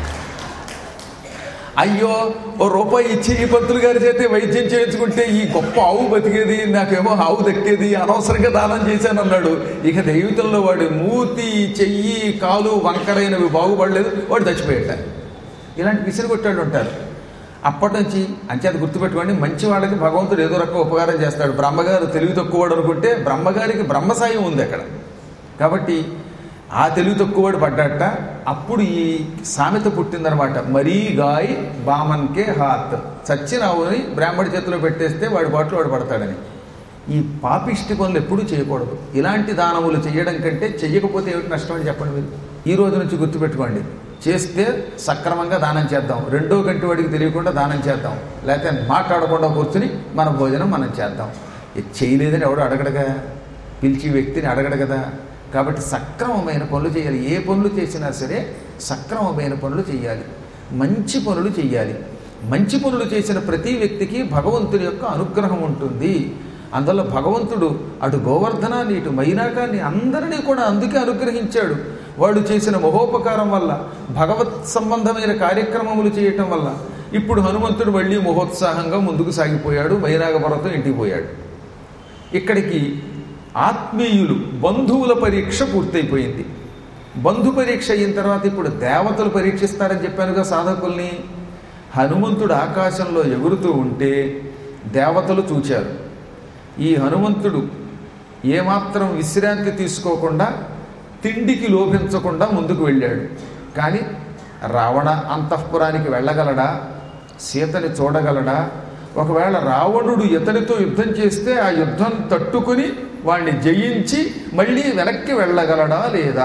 అయ్యో ఓ రూపాయి ఇచ్చి ఈ పంతులు గారి చేతే వైద్యం చేయించుకుంటే ఈ గొప్ప ఆవు బతికేది నాకేమో ఆవు దక్కేది అనవసరంగా దానం చేశాను అన్నాడు ఇక దైవతంలో వాడు మూతి చెయ్యి కాలు వంకరైనవి బాగుపడలేదు వాడు చచ్చిపోయాట ఇలాంటి విసిరి కొట్టాడు ఉంటారు అప్పటి నుంచి అంచేత గుర్తుపెట్టుకోండి మంచి వాళ్ళకి భగవంతుడు ఏదో రకం ఉపకారం చేస్తాడు బ్రహ్మగారు తెలివి తక్కువవాడు అనుకుంటే బ్రహ్మగారికి బ్రహ్మసాయం ఉంది అక్కడ కాబట్టి ఆ తెలివి తక్కువవాడు పడ్డట అప్పుడు ఈ సామెత పుట్టిందనమాట మరీ గాయ్ బామన్కే హాత్ చచ్చిన ఆవుని బ్రాహ్మడి చేతిలో పెట్టేస్తే వాడి బాటలో వాడు పడతాడని ఈ పాపిష్టి పనులు ఎప్పుడూ చేయకూడదు ఇలాంటి దానములు చేయడం కంటే చెయ్యకపోతే ఏమిటి నష్టం అని చెప్పండి మీరు ఈ రోజు నుంచి గుర్తుపెట్టుకోండి చేస్తే సక్రమంగా దానం చేద్దాం రెండో కంటి వాడికి తెలియకుండా దానం చేద్దాం లేకపోతే మాట్లాడకుండా కూర్చుని మన భోజనం మనం చేద్దాం ఇది చేయలేదని ఎవడు అడగడగా పిలిచి వ్యక్తిని అడగడు కదా కాబట్టి సక్రమమైన పనులు చేయాలి ఏ పనులు చేసినా సరే సక్రమమైన పనులు చేయాలి మంచి పనులు చేయాలి మంచి పనులు చేసిన ప్రతి వ్యక్తికి భగవంతుని యొక్క అనుగ్రహం ఉంటుంది అందువల్ల భగవంతుడు అటు గోవర్ధనాన్ని ఇటు మైనాకాన్ని అందరినీ కూడా అందుకే అనుగ్రహించాడు వాళ్ళు చేసిన మహోపకారం వల్ల భగవత్ సంబంధమైన కార్యక్రమములు చేయటం వల్ల ఇప్పుడు హనుమంతుడు మళ్ళీ మహోత్సాహంగా ముందుకు సాగిపోయాడు మైనాగపర్వతం ఇంటికి పోయాడు ఇక్కడికి ఆత్మీయులు బంధువుల పరీక్ష పూర్తయిపోయింది బంధు పరీక్ష అయిన తర్వాత ఇప్పుడు దేవతలు పరీక్షిస్తారని చెప్పానుగా సాధకుల్ని హనుమంతుడు ఆకాశంలో ఎగురుతూ ఉంటే దేవతలు చూచారు ఈ హనుమంతుడు ఏమాత్రం విశ్రాంతి తీసుకోకుండా తిండికి లోపించకుండా ముందుకు వెళ్ళాడు కానీ రావణ అంతఃపురానికి వెళ్ళగలడా సీతని చూడగలడా ఒకవేళ రావణుడు ఇతనితో యుద్ధం చేస్తే ఆ యుద్ధం తట్టుకుని వాణ్ణి జయించి మళ్ళీ వెనక్కి వెళ్ళగలడా లేదా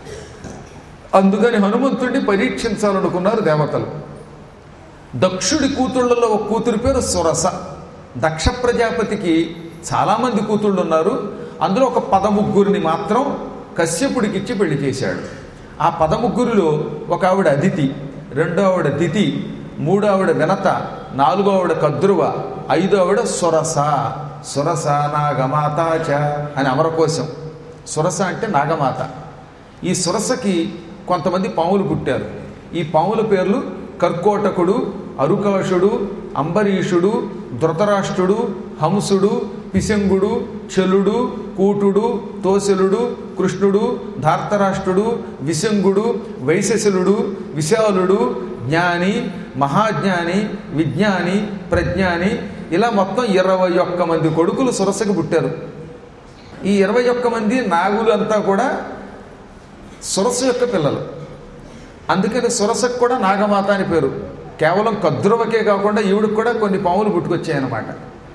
అందుకని హనుమంతుడిని పరీక్షించాలనుకున్నారు దేవతలు దక్షుడి కూతుళ్ళలో ఒక కూతురి పేరు సురస దక్ష ప్రజాపతికి చాలామంది కూతుళ్ళు ఉన్నారు అందులో ఒక పదముగ్గురిని మాత్రం కశ్యపుడికిచ్చి పెళ్లి చేశాడు ఆ పదముగ్గురిలో ఒక ఆవిడ అదితి రెండో ఆవిడ దితి మూడో ఆవిడ వినత నాలుగో ఆవిడ కద్రువ ఐదో ఆవిడ సురస సురస నాగమాతాచ అని అమరకోశం సురస అంటే నాగమాత ఈ సురసకి కొంతమంది పాములు పుట్టారు ఈ పాముల పేర్లు కర్కోటకుడు అరుకాషుడు అంబరీషుడు ధృతరాష్ట్రుడు హంసుడు పిశంగుడు చలుడు కూటుడు తోసలుడు కృష్ణుడు ధార్తరాష్ట్రుడు విశంగుడు వైశశలుడు విశాలుడు జ్ఞాని మహాజ్ఞాని విజ్ఞాని ప్రజ్ఞాని ఇలా మొత్తం ఇరవై ఒక్క మంది కొడుకులు సురసకి పుట్టారు ఈ ఇరవై ఒక్క మంది నాగులు అంతా కూడా సురస యొక్క పిల్లలు అందుకని సురసకు కూడా నాగమాత అని పేరు కేవలం కద్రువకే కాకుండా ఈవిడికి కూడా కొన్ని పాములు పుట్టుకొచ్చాయన్నమాట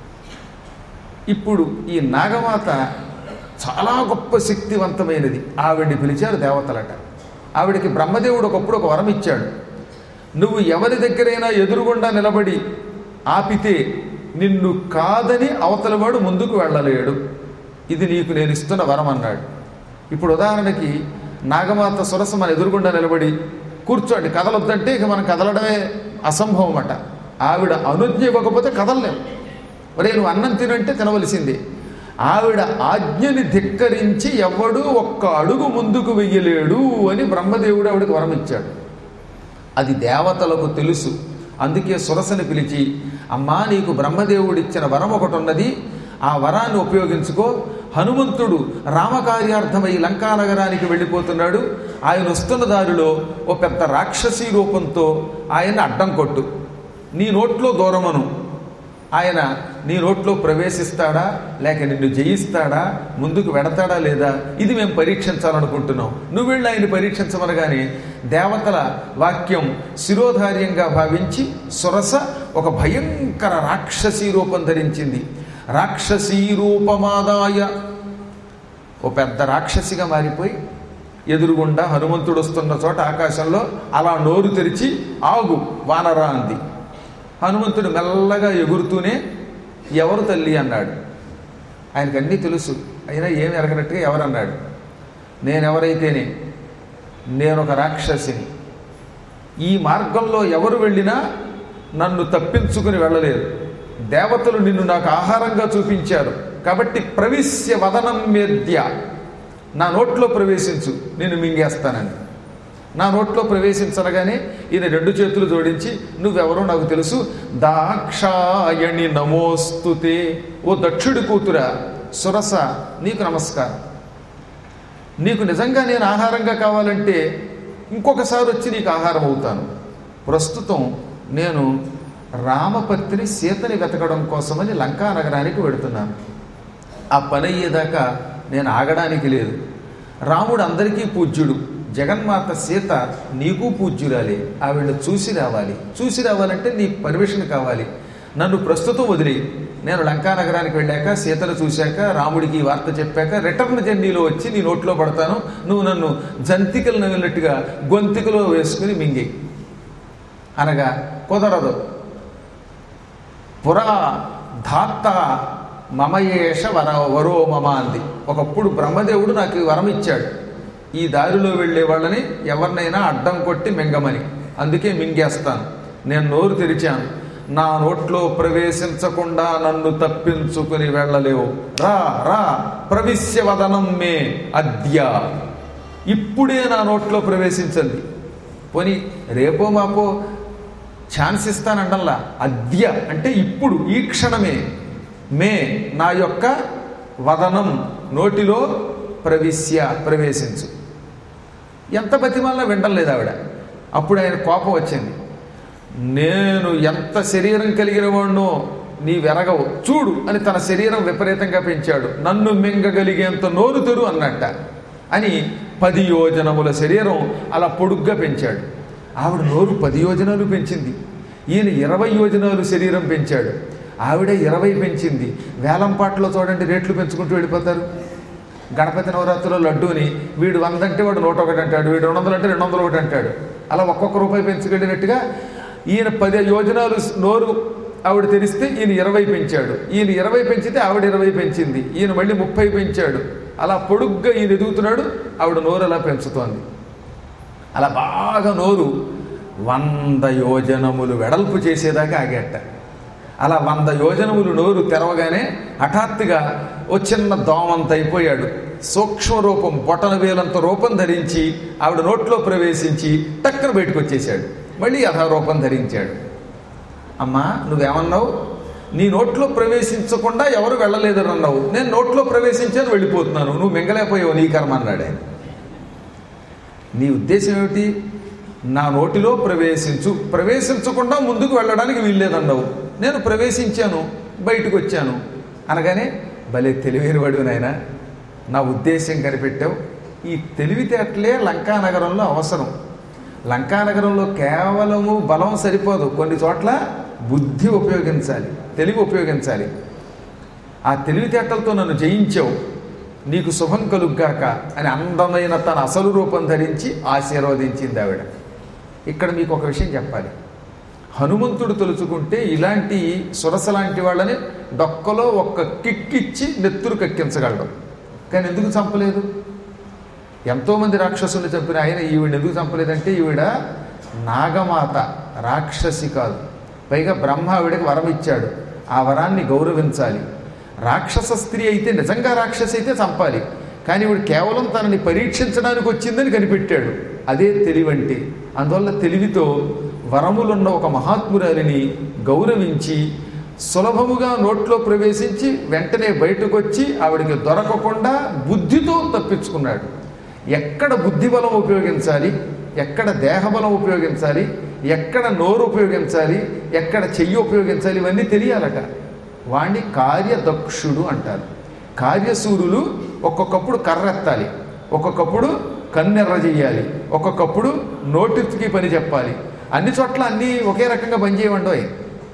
ఇప్పుడు ఈ నాగమాత చాలా గొప్ప శక్తివంతమైనది ఆవిడ్ని పిలిచారు దేవతలట ఆవిడికి బ్రహ్మదేవుడు ఒకప్పుడు ఒక వరం ఇచ్చాడు నువ్వు ఎవరి దగ్గరైనా ఎదురుగుండా నిలబడి ఆపితే నిన్ను కాదని అవతలవాడు ముందుకు వెళ్ళలేడు ఇది నీకు నేను ఇస్తున్న వరం అన్నాడు ఇప్పుడు ఉదాహరణకి నాగమాత సురస మన ఎదురుగుండా నిలబడి కూర్చోండి కదలొద్దంటే ఇక మనం కదలడమే అసంభవం అట ఆవిడ అనుజ్ఞ ఇవ్వకపోతే కదలలేం ఒరే నువ్వు అన్నం తినంటే తినవలసిందే ఆవిడ ఆజ్ఞని ధిక్కరించి ఎవడూ ఒక్క అడుగు ముందుకు వెయ్యలేడు అని బ్రహ్మదేవుడు ఆవిడకి వరం ఇచ్చాడు అది దేవతలకు తెలుసు అందుకే సురసని పిలిచి అమ్మా నీకు బ్రహ్మదేవుడిచ్చిన వరం ఒకటి ఉన్నది ఆ వరాన్ని ఉపయోగించుకో హనుమంతుడు రామకార్యార్థమై లంకా నగరానికి వెళ్ళిపోతున్నాడు ఆయన వస్తున్న దారిలో ఓ పెద్ద రాక్షసీ రూపంతో ఆయన అడ్డం కొట్టు నీ నోట్లో దూరమను ఆయన నీ నోట్లో ప్రవేశిస్తాడా లేక నిన్ను జయిస్తాడా ముందుకు వెడతాడా లేదా ఇది మేము పరీక్షించాలనుకుంటున్నాం నువ్వు వెళ్ళి ఆయన పరీక్షించమనగానే దేవతల వాక్యం శిరోధార్యంగా భావించి సురస ఒక భయంకర రాక్షసీ రూపం ధరించింది రాక్షసీ రూపమాదాయ ఓ పెద్ద రాక్షసిగా మారిపోయి ఎదురుగుండా హనుమంతుడు వస్తున్న చోట ఆకాశంలో అలా నోరు తెరిచి ఆగు వానరా అంది హనుమంతుడు మెల్లగా ఎగురుతూనే ఎవరు తల్లి అన్నాడు ఆయనకు అన్నీ తెలుసు అయినా ఏమి ఎరగనట్టుగా ఎవరన్నాడు నేనెవరైతేనే నేను ఒక రాక్షసిని ఈ మార్గంలో ఎవరు వెళ్ళినా నన్ను తప్పించుకుని వెళ్ళలేరు దేవతలు నిన్ను నాకు ఆహారంగా చూపించారు కాబట్టి ప్రవిశ్య వదనం మేద్య నా నోట్లో ప్రవేశించు నేను మింగేస్తానని నా నోట్లో ప్రవేశించనగానే ఈయన రెండు చేతులు జోడించి నువ్వెవరో నాకు తెలుసు దాక్షాయణి నమోస్తుతే ఓ దక్షుడి కూతురా సురస నీకు నమస్కారం నీకు నిజంగా నేను ఆహారంగా కావాలంటే ఇంకొకసారి వచ్చి నీకు ఆహారం అవుతాను ప్రస్తుతం నేను రామపత్ని సీతని వెతకడం కోసమని లంకా నగరానికి వెడుతున్నాను ఆ పని అయ్యేదాకా నేను ఆగడానికి లేదు రాముడు అందరికీ పూజ్యుడు జగన్మాత సీత నీకు పూజ్యురాలి ఆవిడ చూసి రావాలి చూసి రావాలంటే నీ పర్మిషన్ కావాలి నన్ను ప్రస్తుతం వదిలి నేను లంకా నగరానికి వెళ్ళాక సీతను చూశాక రాముడికి ఈ వార్త చెప్పాక రిటర్న్ జర్నీలో వచ్చి నీ నోట్లో పడతాను నువ్వు నన్ను జంతికలు నవ్వినట్టుగా గొంతికలో వేసుకుని మింగి అనగా కుదరదు పురా ధాత్త మమయేష వర వరో మమ అంది ఒకప్పుడు బ్రహ్మదేవుడు నాకు ఈ వరం ఇచ్చాడు ఈ దారిలో వెళ్ళే వాళ్ళని ఎవరినైనా అడ్డం కొట్టి మింగమని అందుకే మింగేస్తాను నేను నోరు తెరిచాను నా నోట్లో ప్రవేశించకుండా నన్ను తప్పించుకుని వెళ్ళలేవు రా రా ప్రవిశ్య వదనం మే అద్య ఇప్పుడే నా నోట్లో ప్రవేశించండి పోని రేపో మాపో ఛాన్స్ ఇస్తానండల్లా అద్య అంటే ఇప్పుడు ఈ క్షణమే మే నా యొక్క వదనం నోటిలో ప్రవిశ్య ప్రవేశించు ఎంత బతిమాలినా వినడం లేదు ఆవిడ అప్పుడు ఆయన కోపం వచ్చింది నేను ఎంత శరీరం కలిగిన వాడినో నీ వెరగవు చూడు అని తన శరీరం విపరీతంగా పెంచాడు నన్ను మింగగలిగేంత నోరు తెరు అన్నట్ట అని పది యోజనముల శరీరం అలా పొడుగ్గా పెంచాడు ఆవిడ నోరు పది యోజనాలు పెంచింది ఈయన ఇరవై యోజనాలు శరీరం పెంచాడు ఆవిడ ఇరవై పెంచింది వేలంపాట్లో చూడండి రేట్లు పెంచుకుంటూ వెళ్ళిపోతారు గణపతి నవరాత్రిలో లడ్డూని వీడు వంద అంటే వాడు నూట ఒకటి అంటాడు వీడు రెండు వందలు అంటే రెండు వందలు ఒకటి అంటాడు అలా ఒక్కొక్క రూపాయి పెంచుకెళ్ళినట్టుగా ఈయన పది యోజనాలు నోరు ఆవిడ తెరిస్తే ఈయన ఇరవై పెంచాడు ఈయన ఇరవై పెంచితే ఆవిడ ఇరవై పెంచింది ఈయన మళ్ళీ ముప్పై పెంచాడు అలా పొడుగ్గా ఈయన ఎదుగుతున్నాడు ఆవిడ నోరు అలా పెంచుతోంది అలా బాగా నోరు వంద యోజనములు వెడల్పు చేసేదాకా ఆగేట అలా వంద యోజనములు నోరు తెరవగానే హఠాత్తుగా ఓ చిన్న దోమంత అయిపోయాడు సూక్ష్మ రూపం బొటన వేలంత రూపం ధరించి ఆవిడ నోట్లో ప్రవేశించి టక్కన బయటకు వచ్చేసాడు మళ్ళీ యథా రూపం ధరించాడు అమ్మా నువ్వేమన్నావు నీ నోట్లో ప్రవేశించకుండా ఎవరు వెళ్ళలేదని అన్నావు నేను నోట్లో ప్రవేశించాను వెళ్ళిపోతున్నాను నువ్వు మింగలేకపోయావు నీ కర్మ అన్నాడు ఆయన నీ ఉద్దేశం ఏమిటి నా నోటిలో ప్రవేశించు ప్రవేశించకుండా ముందుకు వెళ్ళడానికి వీల్లేదన్నావు నేను ప్రవేశించాను బయటకు వచ్చాను అనగానే భలే తెలివైన వాడు నాయన నా ఉద్దేశం కనిపెట్టావు ఈ తెలివితేటలే లంకానగరంలో అవసరం లంకానగరంలో కేవలము బలం సరిపోదు కొన్ని చోట్ల బుద్ధి ఉపయోగించాలి తెలివి ఉపయోగించాలి ఆ తెలివితేటలతో నన్ను జయించావు నీకు శుభం కలుగ్గాక అని అందమైన తన అసలు రూపం ధరించి ఆశీర్వదించింది ఆవిడ ఇక్కడ మీకు ఒక విషయం చెప్పాలి హనుమంతుడు తలుచుకుంటే ఇలాంటి సురస లాంటి వాళ్ళని డొక్కలో ఒక్క కిక్కిచ్చి నెత్తురు కక్కించగలడు కానీ ఎందుకు చంపలేదు ఎంతోమంది రాక్షసుల్ని చంపిన ఆయన ఈవిడ ఎందుకు చంపలేదంటే ఈవిడ నాగమాత రాక్షసి కాదు పైగా బ్రహ్మ ఆవిడకి వరం ఇచ్చాడు ఆ వరాన్ని గౌరవించాలి రాక్షస స్త్రీ అయితే నిజంగా రాక్షసి అయితే చంపాలి కానీ ఈవిడ కేవలం తనని పరీక్షించడానికి వచ్చిందని కనిపెట్టాడు అదే తెలివంటే అందువల్ల తెలివితో వరములున్న ఒక మహాత్మురాలిని గౌరవించి సులభముగా నోట్లో ప్రవేశించి వెంటనే బయటకు వచ్చి ఆవిడికి దొరకకుండా బుద్ధితో తప్పించుకున్నాడు ఎక్కడ బుద్ధి బలం ఉపయోగించాలి ఎక్కడ దేహబలం ఉపయోగించాలి ఎక్కడ నోరు ఉపయోగించాలి ఎక్కడ చెయ్యి ఉపయోగించాలి ఇవన్నీ తెలియాలట వాణ్ణి కార్యదక్షుడు అంటారు కార్యసూరులు ఒక్కొక్కప్పుడు కర్రెత్తాలి ఒక్కొక్కప్పుడు కన్నెర్ర చెయ్యాలి ఒక్కొక్కప్పుడు నోటికి పని చెప్పాలి అన్ని చోట్ల అన్నీ ఒకే రకంగా పనిచేయమండోయ్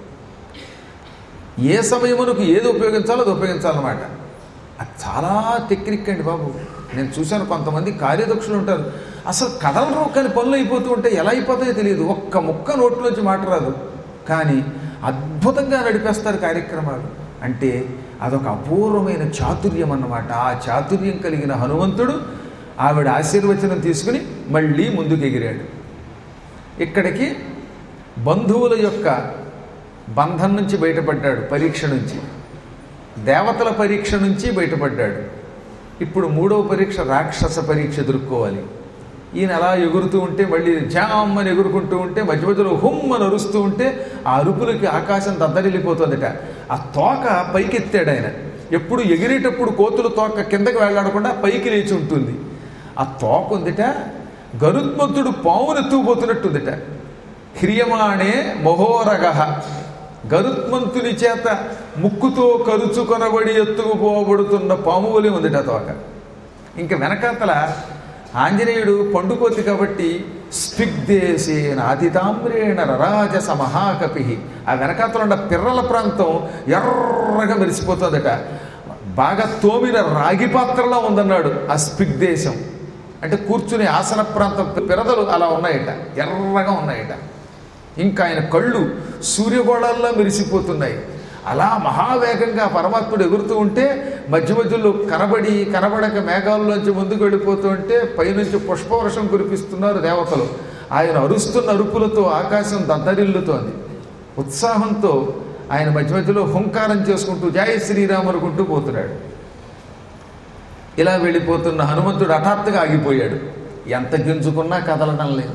ఏ సమయమునకు ఏది ఉపయోగించాలో అది ఉపయోగించాలన్నమాట అది చాలా టెక్నిక్ అండి బాబు నేను చూశాను కొంతమంది కార్యదక్షులు ఉంటారు అసలు కథలరు కానీ పనులు అయిపోతూ ఉంటే ఎలా అయిపోతాయో తెలియదు ఒక్క ముక్క నోట్లోంచి మాట రాదు కానీ అద్భుతంగా నడిపేస్తారు కార్యక్రమాలు అంటే అదొక అపూర్వమైన చాతుర్యం అన్నమాట ఆ చాతుర్యం కలిగిన హనుమంతుడు ఆవిడ ఆశీర్వచనం తీసుకుని మళ్ళీ ముందుకు ఎగిరాడు ఇక్కడికి బంధువుల యొక్క బంధం నుంచి బయటపడ్డాడు పరీక్ష నుంచి దేవతల పరీక్ష నుంచి బయటపడ్డాడు ఇప్పుడు మూడవ పరీక్ష రాక్షస పరీక్ష ఎదుర్కోవాలి ఈయన అలా ఎగురుతూ ఉంటే మళ్ళీ జామ్ అని ఎగురుకుంటూ ఉంటే మధ్య మధ్యలో హుమ్ అని అరుస్తూ ఉంటే ఆ అరుపులకి ఆకాశం దద్దరిల్లిపోతుందట ఆ తోక పైకెత్తాడు ఆయన ఎప్పుడు ఎగిరేటప్పుడు కోతుల తోక కిందకి వెళ్ళాడకుండా పైకి లేచి ఉంటుంది ఆ తోక ఉందిట గరుత్మంతుడు పావును ఎత్తుకుపోతున్నట్టుందిట హ్రియమాణే మహోరగ గరుత్మంతుని చేత ముక్కుతో కరుచుకొనబడి ఎత్తుకుపోబడుతున్న పాము వలె ఉందిట తోక ఇంక వెనకాతల ఆంజనేయుడు పండుకోతి కాబట్టి స్పిగ్దేశేన అతితామ్రేణ రరాజస మహాకపి ఆ వెనకాతల ఉన్న పిర్రల ప్రాంతం ఎర్రగా మెరిసిపోతుందట బాగా తోమిన రాగి పాత్రలా ఉందన్నాడు ఆ స్పిగ్దేశం అంటే కూర్చునే ఆసన ప్రాంతం పిరదలు అలా ఉన్నాయట ఎర్రగా ఉన్నాయట ఇంకా ఆయన కళ్ళు సూర్యగోళాల్లో మెరిసిపోతున్నాయి అలా మహావేగంగా పరమాత్ముడు ఎగురుతూ ఉంటే మధ్య మధ్యలో కనబడి కనబడక మేఘాల్లోంచి ముందుకు వెళ్ళిపోతూ ఉంటే పైనుంచి పుష్పవర్షం కురిపిస్తున్నారు దేవతలు ఆయన అరుస్తున్న అరుపులతో ఆకాశం దద్దరిల్లుతోంది ఉత్సాహంతో ఆయన మధ్య మధ్యలో హుంకారం చేసుకుంటూ జయ శ్రీరామ్ అనుకుంటూ పోతున్నాడు ఇలా వెళ్ళిపోతున్న హనుమంతుడు హఠాత్తుగా ఆగిపోయాడు ఎంత గింజుకున్నా కదలడం లేదు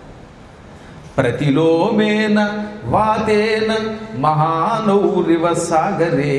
ప్రతిలోమేన వాతేన మహానౌరివ సాగరే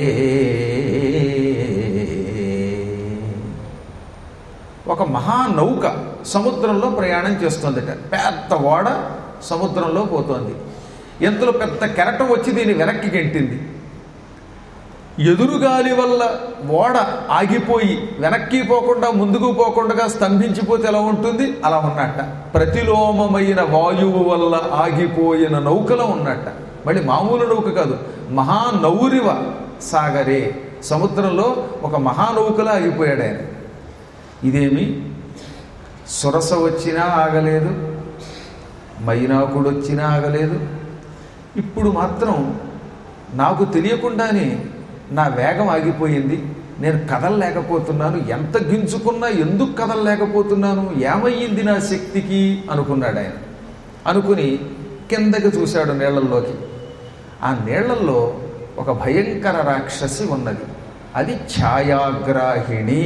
ఒక మహానౌక సముద్రంలో ప్రయాణం చేస్తుందట పెద్ద ఓడ సముద్రంలో పోతోంది ఎంతలో పెద్ద కెరటం వచ్చి దీన్ని వెనక్కి గెంటింది ఎదురుగాలి వల్ల ఓడ ఆగిపోయి వెనక్కి పోకుండా ముందుకు పోకుండా స్తంభించిపోతే ఎలా ఉంటుంది అలా ఉన్నట్ట ప్రతిలోమమైన వాయువు వల్ల ఆగిపోయిన నౌకలో ఉన్నట్ట మళ్ళీ మామూలు నౌక కాదు మహానౌరివ సాగరే సముద్రంలో ఒక మహానౌకలా ఆగిపోయాడు ఆయన ఇదేమి సురస వచ్చినా ఆగలేదు మైనాకుడు వచ్చినా ఆగలేదు ఇప్పుడు మాత్రం నాకు తెలియకుండానే నా వేగం ఆగిపోయింది నేను కదలలేకపోతున్నాను ఎంత గింజుకున్నా ఎందుకు కదలలేకపోతున్నాను ఏమయ్యింది నా శక్తికి అనుకున్నాడు ఆయన అనుకుని కిందకి చూశాడు నీళ్లల్లోకి ఆ నీళ్లల్లో ఒక భయంకర రాక్షసి ఉన్నది అది ఛాయాగ్రాహిణి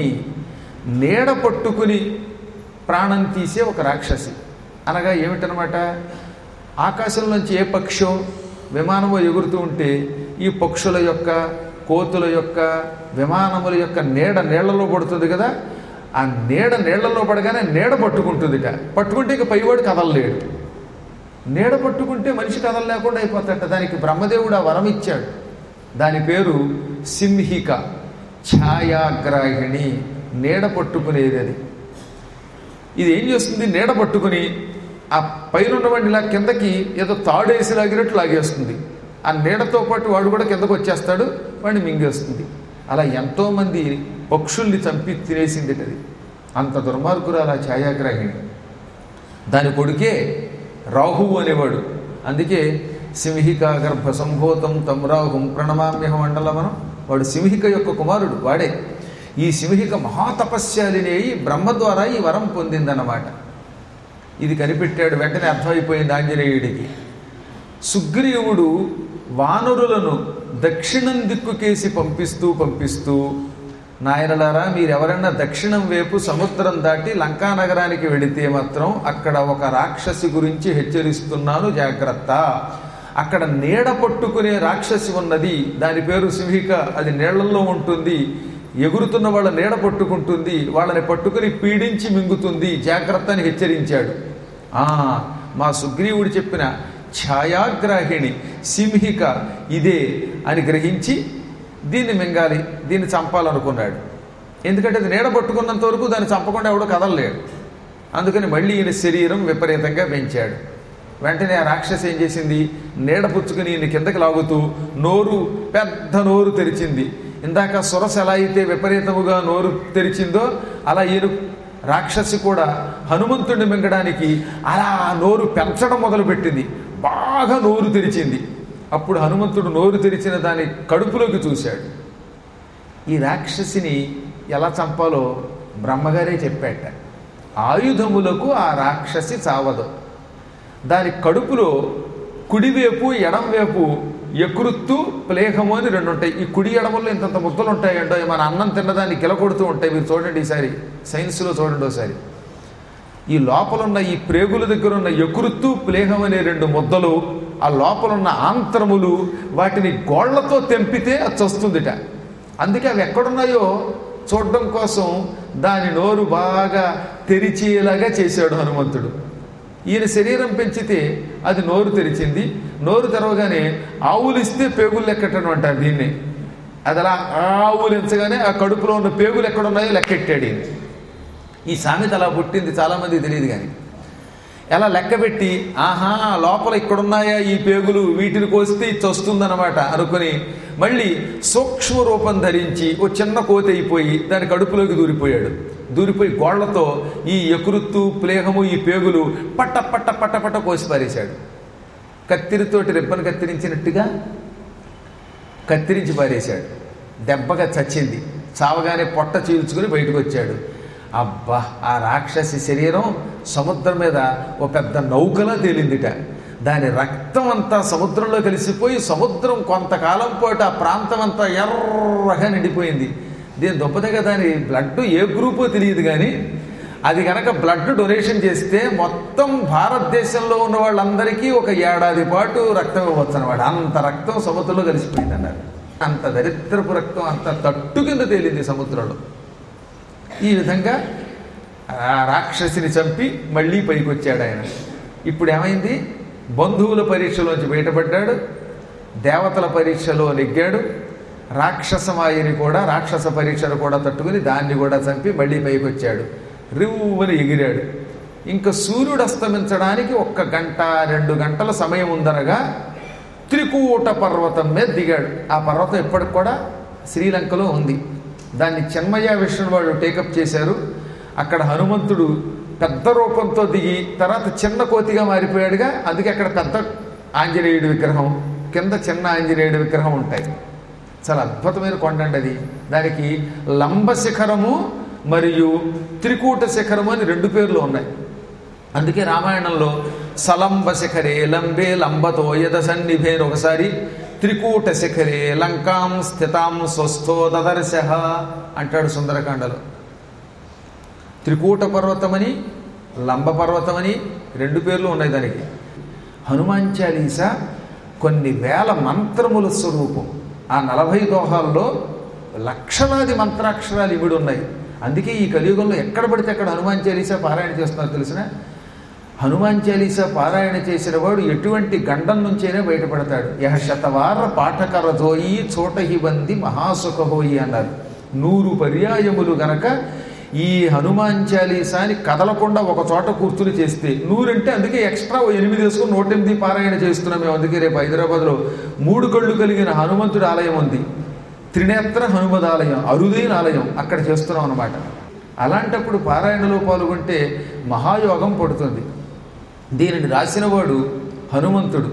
నీడ పట్టుకుని ప్రాణం తీసే ఒక రాక్షసి అనగా ఏమిటనమాట ఆకాశంలోంచి ఏ పక్షో విమానమో ఎగురుతూ ఉంటే ఈ పక్షుల యొక్క కోతుల యొక్క విమానముల యొక్క నీడ నీళ్లలో పడుతుంది కదా ఆ నీడ నీళ్లలో పడగానే నీడ పట్టుకుంటుందిట పట్టుకుంటే ఇక పైవాడు కదలలేడు నీడ పట్టుకుంటే మనిషి కథలు లేకుండా అయిపోతాట దానికి బ్రహ్మదేవుడు ఆ వరం ఇచ్చాడు దాని పేరు సింహిక ఛాయాగ్రాహిణి నీడ పట్టుకునేది అది ఇది ఏం చేస్తుంది నీడ పట్టుకుని ఆ పైన ఉన్నవాడిని ఇలా కిందకి ఏదో తాడేసి లాగినట్టు లాగేస్తుంది ఆ నీడతో పాటు వాడు కూడా కిందకు వచ్చేస్తాడు వాడిని మింగేస్తుంది అలా ఎంతోమంది పక్షుల్ని చంపి తినేసింది అది అంత దుర్మార్గురాలు ఆ ఛాయాగ్రాహిణి దాని కొడుకే రాహువు అనేవాడు అందుకే సింహిక గర్భ సంభూతం తం రాహుం ప్రణమామ్యహం మండలమనం వాడు సింహిక యొక్క కుమారుడు వాడే ఈ సింహిక మహాతపస్యాలిని అయి బ్రహ్మ ద్వారా ఈ వరం పొందిందన్నమాట ఇది కనిపెట్టాడు వెంటనే అర్థమైపోయింది ఆంజనేయుడికి సుగ్రీవుడు వానరులను దక్షిణం దిక్కుకేసి పంపిస్తూ పంపిస్తూ నాయనలారా మీరెవరన్నా దక్షిణం వైపు సముద్రం దాటి లంకా నగరానికి వెళితే మాత్రం అక్కడ ఒక రాక్షసి గురించి హెచ్చరిస్తున్నాను జాగ్రత్త అక్కడ నీడ పట్టుకునే రాక్షసి ఉన్నది దాని పేరు సింహిక అది నీళ్లలో ఉంటుంది ఎగురుతున్న వాళ్ళ నీడ పట్టుకుంటుంది వాళ్ళని పట్టుకుని పీడించి మింగుతుంది జాగ్రత్త అని హెచ్చరించాడు ఆ మా సుగ్రీవుడు చెప్పిన ఛాయాగ్రాహిణి సింహిక ఇదే అని గ్రహించి దీన్ని మింగాలి దీన్ని చంపాలనుకున్నాడు ఎందుకంటే అది నీడ పట్టుకున్నంత వరకు దాన్ని చంపకుండా ఎవడో కదలలేడు అందుకని మళ్ళీ ఈయన శరీరం విపరీతంగా పెంచాడు వెంటనే ఆ రాక్షసి ఏం చేసింది నీడ పుచ్చుకుని ఈయన కిందకి లాగుతూ నోరు పెద్ద నోరు తెరిచింది ఇందాక సురస ఎలా అయితే విపరీతముగా నోరు తెరిచిందో అలా ఈయన రాక్షసి కూడా హనుమంతుడిని మింగడానికి అలా నోరు పెంచడం మొదలుపెట్టింది బాగా నోరు తెరిచింది అప్పుడు హనుమంతుడు నోరు తెరిచిన దాని కడుపులోకి చూశాడు ఈ రాక్షసిని ఎలా చంపాలో బ్రహ్మగారే చెప్పాట ఆయుధములకు ఆ రాక్షసి చావదు దాని కడుపులో కుడివైపు ఎడంవైపు ఎకృత్తు ప్లేహము అని రెండు ఉంటాయి ఈ కుడి ఎడమల్లో ఇంతంత ముద్దలు ఉంటాయండో మన అన్నం తిన్నదాన్ని గిలకొడుతూ ఉంటాయి మీరు చూడండి ఈసారి సైన్స్లో చూడండి ఒకసారి ఈ లోపల ఉన్న ఈ ప్రేగుల దగ్గర ఉన్న ఎకురుత్తు ప్లేహం అనే రెండు ముద్దలు ఆ లోపల ఉన్న ఆంతరములు వాటిని గోళ్లతో తెంపితే అది చస్తుందిట అందుకే అవి ఎక్కడున్నాయో చూడడం కోసం దాని నోరు బాగా తెరిచేలాగా చేశాడు హనుమంతుడు ఈయన శరీరం పెంచితే అది నోరు తెరిచింది నోరు తెరవగానే ఆవులు ఇస్తే పేగులు లెక్కటం అంటారు దీన్ని అది అలా ఆవులు ఎంచగానే ఆ కడుపులో ఉన్న పేగులు ఎక్కడున్నాయో లెక్కెట్టాడు ఈయన ఈ సామెత అలా పుట్టింది చాలామంది తెలియదు కానీ ఎలా లెక్కబెట్టి ఆహా లోపల ఇక్కడున్నాయా ఈ పేగులు వీటిని కోస్తే ఇది వస్తుందన్నమాట అనుకుని మళ్ళీ సూక్ష్మ రూపం ధరించి ఓ చిన్న కోతి అయిపోయి దాని కడుపులోకి దూరిపోయాడు దూరిపోయి గోళ్లతో ఈ ఎకురుత్తు ప్లేహము ఈ పేగులు పట్ట పట్ట పట్ట పట్ట కోసి పారేశాడు కత్తిరితోటి రెబ్బను కత్తిరించినట్టుగా కత్తిరించి పారేశాడు దెబ్బగా చచ్చింది చావగానే పొట్ట చీల్చుకుని బయటకు వచ్చాడు అబ్బా ఆ రాక్షసి శరీరం సముద్రం మీద ఓ పెద్ద నౌకలా తేలిందిట దాని రక్తం అంతా సముద్రంలో కలిసిపోయి సముద్రం కొంతకాలం పాటు ఆ ప్రాంతం అంతా ఎర్రగా నిండిపోయింది దీని దుప్పదగా దాని బ్లడ్ ఏ గ్రూపో తెలియదు కానీ అది కనుక బ్లడ్ డొనేషన్ చేస్తే మొత్తం భారతదేశంలో ఉన్న వాళ్ళందరికీ ఒక ఏడాది పాటు రక్తం ఇవ్వచ్చు అనమాట అంత రక్తం సముద్రంలో కలిసిపోయింది అన్నారు అంత దరిద్రపు రక్తం అంత తట్టు కింద తేలింది సముద్రంలో ఈ విధంగా ఆ రాక్షసిని చంపి మళ్ళీ పైకి వచ్చాడు ఆయన ఇప్పుడు ఏమైంది బంధువుల పరీక్షలోంచి బయటపడ్డాడు దేవతల పరీక్షలో నెగ్గాడు రాక్షసమాయని కూడా రాక్షస పరీక్షను కూడా తట్టుకుని దాన్ని కూడా చంపి మళ్ళీ పైకి వచ్చాడు రివ్వుని ఎగిరాడు ఇంకా సూర్యుడు అస్తమించడానికి ఒక్క గంట రెండు గంటల సమయం ఉందనగా త్రికూట పర్వతం మీద దిగాడు ఆ పర్వతం ఇప్పటికి కూడా శ్రీలంకలో ఉంది దాన్ని చెన్మయ్య విష్ణు వాళ్ళు టేకప్ చేశారు అక్కడ హనుమంతుడు పెద్ద రూపంతో దిగి తర్వాత చిన్న కోతిగా మారిపోయాడుగా అందుకే అక్కడ పెద్ద ఆంజనేయుడి విగ్రహం కింద చిన్న ఆంజనేయుడి విగ్రహం ఉంటాయి చాలా అద్భుతమైన కొండ అండి అది దానికి లంబ శిఖరము మరియు త్రికూట శిఖరము అని రెండు పేర్లు ఉన్నాయి అందుకే రామాయణంలో సలంబ శిఖరే లంబే లంబతోయద సన్నిభేన్ ఒకసారి త్రికూట శిఖరే లంకాం స్థితాం స్వస్థో దదర్శ అంటాడు సుందరకాండలో త్రికూట పర్వతమని లంబ పర్వతమని రెండు పేర్లు ఉన్నాయి దానికి హనుమాన్ చాలీస కొన్ని వేల మంత్రముల స్వరూపం ఆ నలభై దోహాల్లో లక్షలాది మంత్రాక్షరాలు ఇవిడి ఉన్నాయి అందుకే ఈ కలియుగంలో ఎక్కడ పడితే అక్కడ హనుమాన్ చాలీసా పారాయణ చేస్తున్నారు తెలిసిన హనుమాన్ చాలీసా పారాయణ చేసిన వాడు ఎటువంటి గండం నుంచైనా బయటపడతాడు యహ శతవార పాఠకర జోయి చోటహి బంది మహాసుఖహోయి అన్నారు నూరు పర్యాయములు గనక ఈ హనుమాన్ చాలీసాని కదలకుండా ఒక చోట కూర్చుని చేస్తే నూరంటే అందుకే ఎక్స్ట్రా ఓ ఎనిమిది వేసుకుని నూట ఎనిమిది పారాయణ చేస్తున్నాం మేము అందుకే రేపు హైదరాబాద్లో మూడు కళ్ళు కలిగిన హనుమంతుడి ఆలయం ఉంది త్రినేత్ర హనుమద్ ఆలయం అరుదైన ఆలయం అక్కడ చేస్తున్నాం అనమాట అలాంటప్పుడు పారాయణలో పాల్గొంటే మహాయోగం పడుతుంది దీనిని రాసినవాడు హనుమంతుడు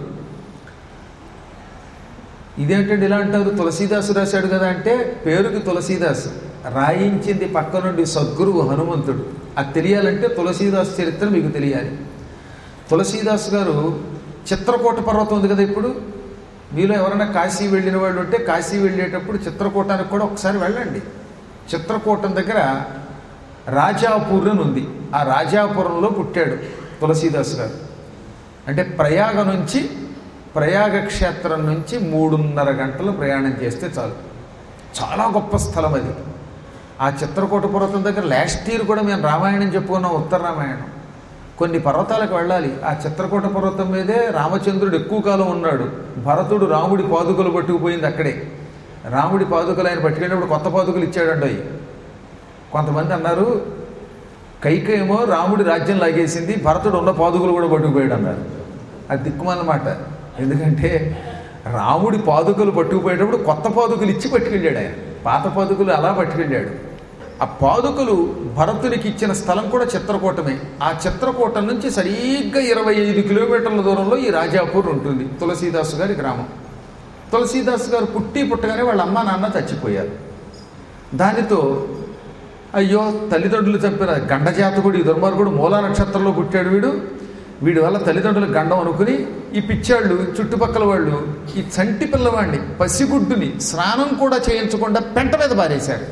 ఇదేంటంటే ఇలా అంటారు తులసీదాసు రాశాడు కదా అంటే పేరుకి తులసీదాసు రాయించింది పక్క నుండి సద్గురువు హనుమంతుడు అది తెలియాలంటే తులసీదాస్ చరిత్ర మీకు తెలియాలి తులసీదాస్ గారు చిత్రకూట పర్వతం ఉంది కదా ఇప్పుడు మీలో ఎవరైనా కాశీ వెళ్ళిన వాళ్ళు ఉంటే కాశీ వెళ్ళేటప్పుడు చిత్రకూటానికి కూడా ఒకసారి వెళ్ళండి చిత్రకూటం దగ్గర రాజాపూర్ అని ఉంది ఆ రాజాపురంలో పుట్టాడు తులసీదాస్ గారు అంటే ప్రయాగ నుంచి ప్రయాగ క్షేత్రం నుంచి మూడున్నర గంటలు ప్రయాణం చేస్తే చాలు చాలా గొప్ప స్థలం అది ఆ చిత్రకూట పర్వతం దగ్గర లాస్ట్ ఇయర్ కూడా మేము రామాయణం చెప్పుకున్నాం ఉత్తర రామాయణం కొన్ని పర్వతాలకు వెళ్ళాలి ఆ చిత్రకూట పర్వతం మీదే రామచంద్రుడు ఎక్కువ కాలం ఉన్నాడు భరతుడు రాముడి పాదుకలు పట్టుకుపోయింది అక్కడే రాముడి పాదుకలు ఆయన పట్టుకెళ్ళినప్పుడు కొత్త పాదుకలు ఇచ్చాడండి అవి కొంతమంది అన్నారు కైకేమో రాముడి రాజ్యం లాగేసింది భరతుడు ఉన్న పాదుకలు కూడా పట్టుకుపోయాడు అన్నారు అది దిక్కుమాలన్నమాట ఎందుకంటే రాముడి పాదుకలు పట్టుకుపోయేటప్పుడు కొత్త పాదుకలు ఇచ్చి పట్టుకెళ్ళాడు ఆయన పాత పాదుకలు అలా పట్టుకెళ్ళాడు ఆ పాదుకలు భరతునికి ఇచ్చిన స్థలం కూడా చిత్రకూటమే ఆ చిత్రకూటం నుంచి సరిగ్గా ఇరవై ఐదు కిలోమీటర్ల దూరంలో ఈ రాజాపూర్ ఉంటుంది తులసీదాసు గారి గ్రామం తులసీదాస్ గారు పుట్టి పుట్టగానే వాళ్ళ అమ్మ నాన్న చచ్చిపోయారు దానితో అయ్యో తల్లిదండ్రులు చంపిన గండజాతకుడు ఈ దుర్మార్గుడు మూలా నక్షత్రంలో పుట్టాడు వీడు వీడి వల్ల తల్లిదండ్రులు గండం అనుకుని ఈ పిచ్చాళ్ళు చుట్టుపక్కల వాళ్ళు ఈ చంటి పిల్లవాడిని పసిగుడ్డుని స్నానం కూడా చేయించకుండా పెంట మీద బారేశారు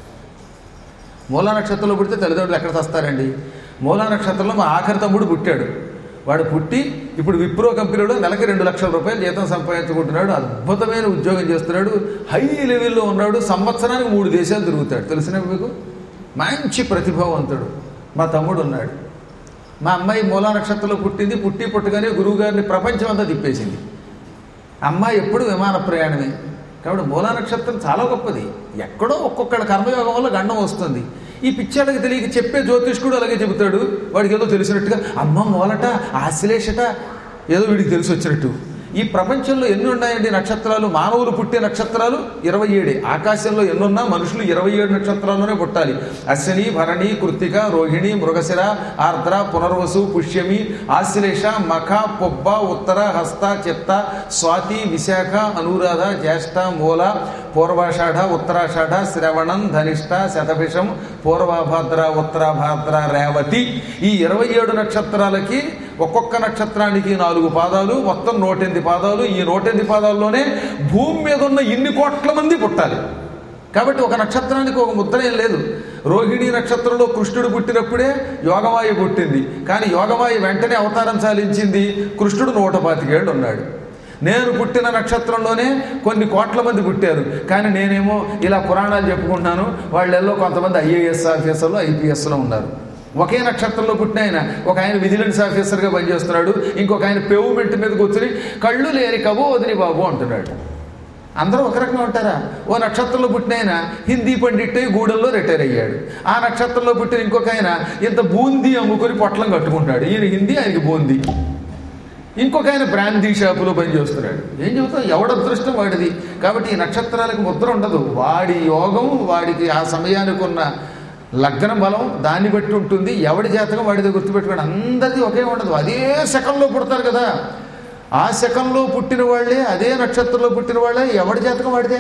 మూలా నక్షత్రంలో పుడితే తల్లిదండ్రులు ఎక్కడ తెస్తారండి మూలా నక్షత్రంలో మా ఆఖరి తమ్ముడు పుట్టాడు వాడు పుట్టి ఇప్పుడు విప్రో కంపెనీలో నెలకి రెండు లక్షల రూపాయలు జీతం సంపాదించుకుంటున్నాడు అద్భుతమైన ఉద్యోగం చేస్తున్నాడు హై లెవెల్లో ఉన్నాడు సంవత్సరానికి మూడు దేశాలు తిరుగుతాడు తెలిసిన మీకు మంచి ప్రతిభావంతుడు మా తమ్ముడు ఉన్నాడు మా అమ్మాయి మూలా నక్షత్రంలో పుట్టింది పుట్టి పుట్టగానే గురువుగారిని ప్రపంచం అంతా తిప్పేసింది అమ్మాయి ఎప్పుడు విమాన ప్రయాణమే కాబట్టి మూలా నక్షత్రం చాలా గొప్పది ఎక్కడో ఒక్కొక్కడి కర్మయోగం వల్ల గండం వస్తుంది ఈ పిచ్చాళ్ళకి తెలియక చెప్పే జ్యోతిష్కుడు అలాగే చెబుతాడు వాడికి ఏదో తెలిసినట్టుగా అమ్మ మూలట ఆశ్లేషట ఏదో వీడికి తెలిసి వచ్చినట్టు ఈ ప్రపంచంలో ఎన్ని ఉన్నాయండి నక్షత్రాలు మానవులు పుట్టే నక్షత్రాలు ఇరవై ఏడే ఆకాశంలో ఎన్నున్నా మనుషులు ఇరవై ఏడు నక్షత్రాల్లోనే పుట్టాలి అశ్విని భరణి కృత్తిక రోహిణి మృగశిర ఆర్ద్ర పునర్వసు పుష్యమి ఆశ్లేష మఖ పొబ్బ ఉత్తర హస్త చిత్త స్వాతి విశాఖ అనురాధ జ్యేష్ఠ మూల పూర్వాషాఢ ఉత్తరాషాఢ శ్రవణం ధనిష్ట శతభిషం పూర్వభద్ర ఉత్తరాభద్ర రేవతి ఈ ఇరవై ఏడు నక్షత్రాలకి ఒక్కొక్క నక్షత్రానికి నాలుగు పాదాలు మొత్తం నూటెనిమిది పాదాలు ఈ నూటెనిమిది పాదాల్లోనే భూమి మీద ఉన్న ఇన్ని కోట్ల మంది పుట్టాలి కాబట్టి ఒక నక్షత్రానికి ఒక ముద్ర ఏం లేదు రోహిణి నక్షత్రంలో కృష్ణుడు పుట్టినప్పుడే యోగమాయి పుట్టింది కానీ యోగమాయి వెంటనే అవతారం చాలించింది కృష్ణుడు నూట పాతికేళ్ళు ఉన్నాడు నేను పుట్టిన నక్షత్రంలోనే కొన్ని కోట్ల మంది పుట్టారు కానీ నేనేమో ఇలా పురాణాలు చెప్పుకుంటున్నాను వాళ్ళెల్లో కొంతమంది ఐఏఎస్ ఆఫీసర్లు ఐపీఎస్లో ఉన్నారు ఒకే నక్షత్రంలో పుట్టిన ఆయన ఒక ఆయన విజిలెన్స్ ఆఫీసర్గా పనిచేస్తున్నాడు ఇంకొక ఆయన పేవ్మెంట్ మీద కూర్చుని కళ్ళు లేని కబో వదిలి బాబు అంటున్నాడు అందరూ ఒక రకంగా ఉంటారా ఓ నక్షత్రంలో పుట్టిన ఆయన హిందీ పండిట్ అయి గూడెంలో రిటైర్ అయ్యాడు ఆ నక్షత్రంలో పుట్టిన ఇంకొక ఆయన ఇంత బూందీ అమ్ముకొని పొట్లం కట్టుకుంటాడు ఈయన హిందీ ఆయనకి బూందీ ఇంకొక ఆయన బ్రాందీ షాపులో పనిచేస్తున్నాడు ఏం చెబుతాం ఎవడ అదృష్టం వాడిది కాబట్టి ఈ నక్షత్రాలకు ముద్ర ఉండదు వాడి యోగం వాడికి ఆ సమయానికి ఉన్న లగ్న బలం దాన్ని బట్టి ఉంటుంది ఎవడి జాతకం వాడిది గుర్తుపెట్టుకోండి అందరిది ఒకే ఉండదు అదే శకంలో పుడతారు కదా ఆ శకంలో పుట్టిన వాళ్ళే అదే నక్షత్రంలో పుట్టిన వాళ్ళే ఎవడి జాతకం వాడిదే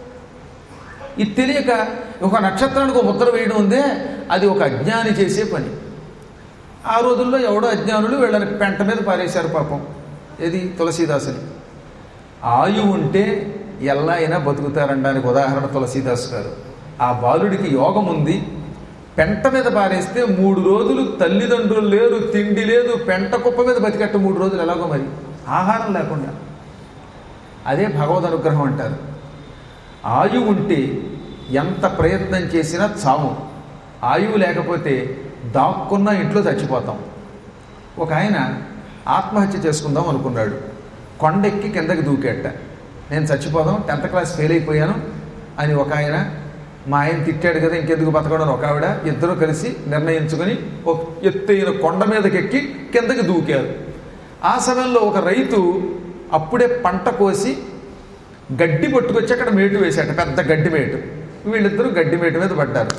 ఇది తెలియక ఒక నక్షత్రానికి ఒక ముద్ర వేయడం ఉందే అది ఒక అజ్ఞాని చేసే పని ఆ రోజుల్లో ఎవడో అజ్ఞానులు వీళ్ళని పెంట మీద పారేశారు పాపం ఏది తులసీదాసుని ఆయువు ఉంటే ఎలా అయినా బతుకుతారనడానికి ఉదాహరణ తులసీదాస్ గారు ఆ బాలుడికి యోగం ఉంది పెంట మీద పారేస్తే మూడు రోజులు తల్లిదండ్రులు లేరు తిండి లేదు పెంట కుప్ప మీద బతికట్ట మూడు రోజులు ఎలాగో మరి ఆహారం లేకుండా అదే భగవద్ అనుగ్రహం అంటారు ఆయువు ఉంటే ఎంత ప్రయత్నం చేసినా చావు ఆయువు లేకపోతే దాక్కున్న ఇంట్లో చచ్చిపోతాం ఒక ఆయన ఆత్మహత్య చేసుకుందాం అనుకున్నాడు కొండెక్కి కిందకి దూకేట నేను చచ్చిపోదాం టెన్త్ క్లాస్ ఫెయిల్ అయిపోయాను అని ఒక ఆయన మా ఆయన తిట్టాడు కదా ఇంకెందుకు బతకడం ఒక ఆవిడ ఇద్దరు కలిసి నిర్ణయించుకొని ఒక ఎత్తైన కొండ మీదకి ఎక్కి కిందకి దూకారు ఆ సమయంలో ఒక రైతు అప్పుడే పంట కోసి గడ్డి పట్టుకొచ్చి అక్కడ మేటు వేశాట పెద్ద గడ్డి మేటు వీళ్ళిద్దరూ గడ్డి మేటు మీద పడ్డారు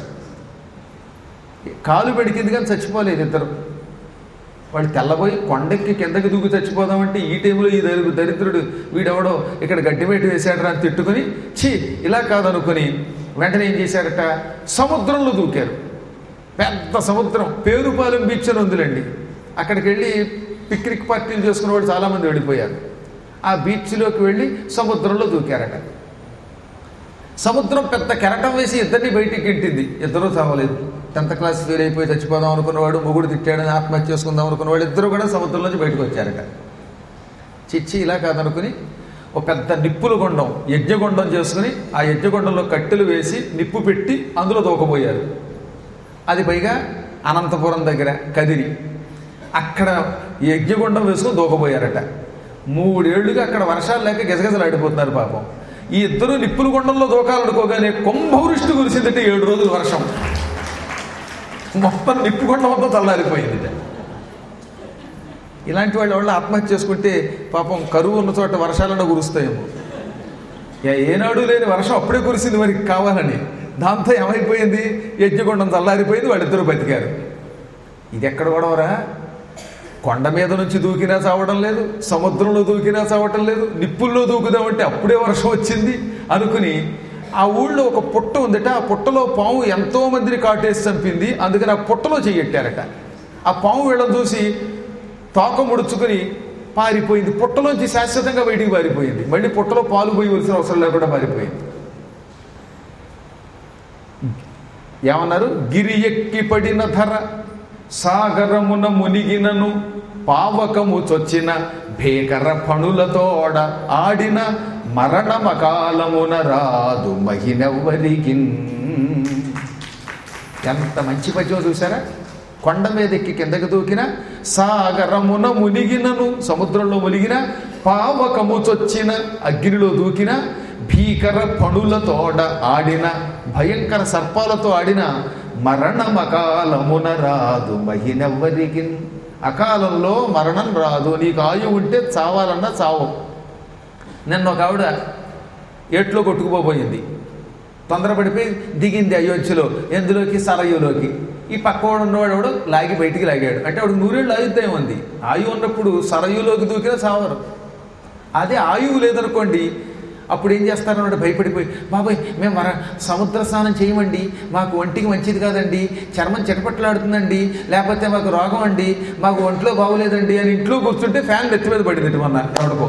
కాలు పెడికింది కానీ చచ్చిపోలేదు ఇద్దరు వాడు తెల్లబోయి కొండెక్కి కిందకి దూకి చచ్చిపోదామంటే ఈ టైంలో ఈ దరి దరిద్రుడు వీడెవడో ఇక్కడ గడ్డి మేటు వేశాడరా అని తిట్టుకుని ఛీ ఇలా కాదనుకుని వెంటనే ఏం చేశారట సముద్రంలో దూకారు పెద్ద సముద్రం పేరుపాలెం బీచ్ అని ఉందిలేండి అక్కడికి వెళ్ళి పిక్నిక్ పార్టీలు చేసుకున్న వాళ్ళు చాలామంది వెళ్ళిపోయారు ఆ బీచ్లోకి వెళ్ళి సముద్రంలో దూకారట సముద్రం పెద్ద కెరటం వేసి ఇద్దరిని బయటికి గింటింది ఇద్దరూ చావలేదు టెన్త్ క్లాస్ ఫెయిల్ అయిపోయి చచ్చిపోదాం అనుకున్నవాడు మొగుడు తిట్టాడని ఆత్మహత్య చేసుకుందాం అనుకున్నవాడు ఇద్దరు కూడా సముద్రంలోంచి బయటకు వచ్చారట చిచ్చి ఇలా కాదనుకుని ఒక పెద్ద నిప్పుల గుండం యజ్ఞగుండం చేసుకుని ఆ యజ్ఞగుండంలో కట్టెలు వేసి నిప్పు పెట్టి అందులో దూకబోయారు అది పైగా అనంతపురం దగ్గర కదిరి అక్కడ యజ్ఞగుండం వేసుకుని దూకబోయారట మూడేళ్లుగా అక్కడ వర్షాలు లేక గజగజలాడిపోతున్నారు పాపం ఈ ఇద్దరు నిప్పుల గుండంలో దూకాలనుకోగానే కుంభవృష్టి కురిసిందంటే ఏడు రోజులు వర్షం మొత్తం నిప్పుకొండ మొత్తం చల్లారిపోయింది ఇలాంటి వాళ్ళు వాళ్ళు ఆత్మహత్య చేసుకుంటే పాపం కరువు ఉన్న చోట వర్షాలను కురుస్తాయేమో ఏ- ఏనాడు లేని వర్షం అప్పుడే కురిసింది మరి కావాలని దాంతో ఏమైపోయింది యజ్ఞగుండం చల్లారిపోయింది వాళ్ళిద్దరూ బతికారు ఇది ఎక్కడ గొడవరా కొండ మీద నుంచి దూకినా చావడం లేదు సముద్రంలో దూకినా చావటం లేదు నిప్పుల్లో దూకుదామంటే అప్పుడే వర్షం వచ్చింది అనుకుని ఆ ఊళ్ళో ఒక పుట్ట ఉందట ఆ పుట్టలో పాము ఎంతో మందిని కాటేసి చంపింది అందుకని ఆ పుట్టలో చెయ్యట్టారట ఆ పాము వీళ్ళని చూసి తోక ముడుచుకుని పారిపోయింది పుట్టలోంచి శాశ్వతంగా బయటికి పారిపోయింది మళ్ళీ పుట్టలో పాలు పోయవలసిన అవసరం లేకుండా పారిపోయింది ఏమన్నారు గిరి ఎక్కి పడిన ధర సాగరమున మునిగినను పావకము చొచ్చిన భేకర పణులతోడ ఆడిన మరణమకాలమున రాదు మహినెవ్వరికిన్ ఎంత మంచి పద్యం చూసారా కొండ మీద ఎక్కి కిందకి దూకిన సాగరమున మునిగినను సముద్రంలో మునిగిన పావకము చొచ్చిన అగ్నిలో దూకిన భీకర పణులతోడ ఆడిన భయంకర సర్పాలతో ఆడిన మరణమకాలమున రాదు మహినెవ్వరికి అకాలంలో మరణం రాదు నీకు ఆయువు ఉంటే చావాలన్నా చావు నిన్న ఒక ఆవిడ ఏట్లో కొట్టుకుపోబోయింది తొందరపడిపోయి దిగింది అయోధ్యలో ఎందులోకి సరయులోకి ఈ పక్కవాడు ఉన్నవాడు ఎవడో లాగి బయటికి లాగాడు అంటే ఆవిడ నూరేళ్ళు ఆయుద్ధాయం ఉంది ఆయువు ఉన్నప్పుడు సరయులోకి దూకినా చావరు అదే ఆయువు లేదనుకోండి అప్పుడు ఏం చేస్తారన్నమాట భయపడిపోయి బాబాయ్ మేము వర సముద్ర స్నానం చేయమండి మాకు ఒంటికి మంచిది కాదండి చర్మం చిటపట్లాడుతుందండి లేకపోతే మాకు రోగం అండి మాకు ఒంట్లో బాగోలేదండి అని ఇంట్లో కూర్చుంటే ఫ్యాన్ నెత్తి మీద పడింది మొన్న ఎవడికో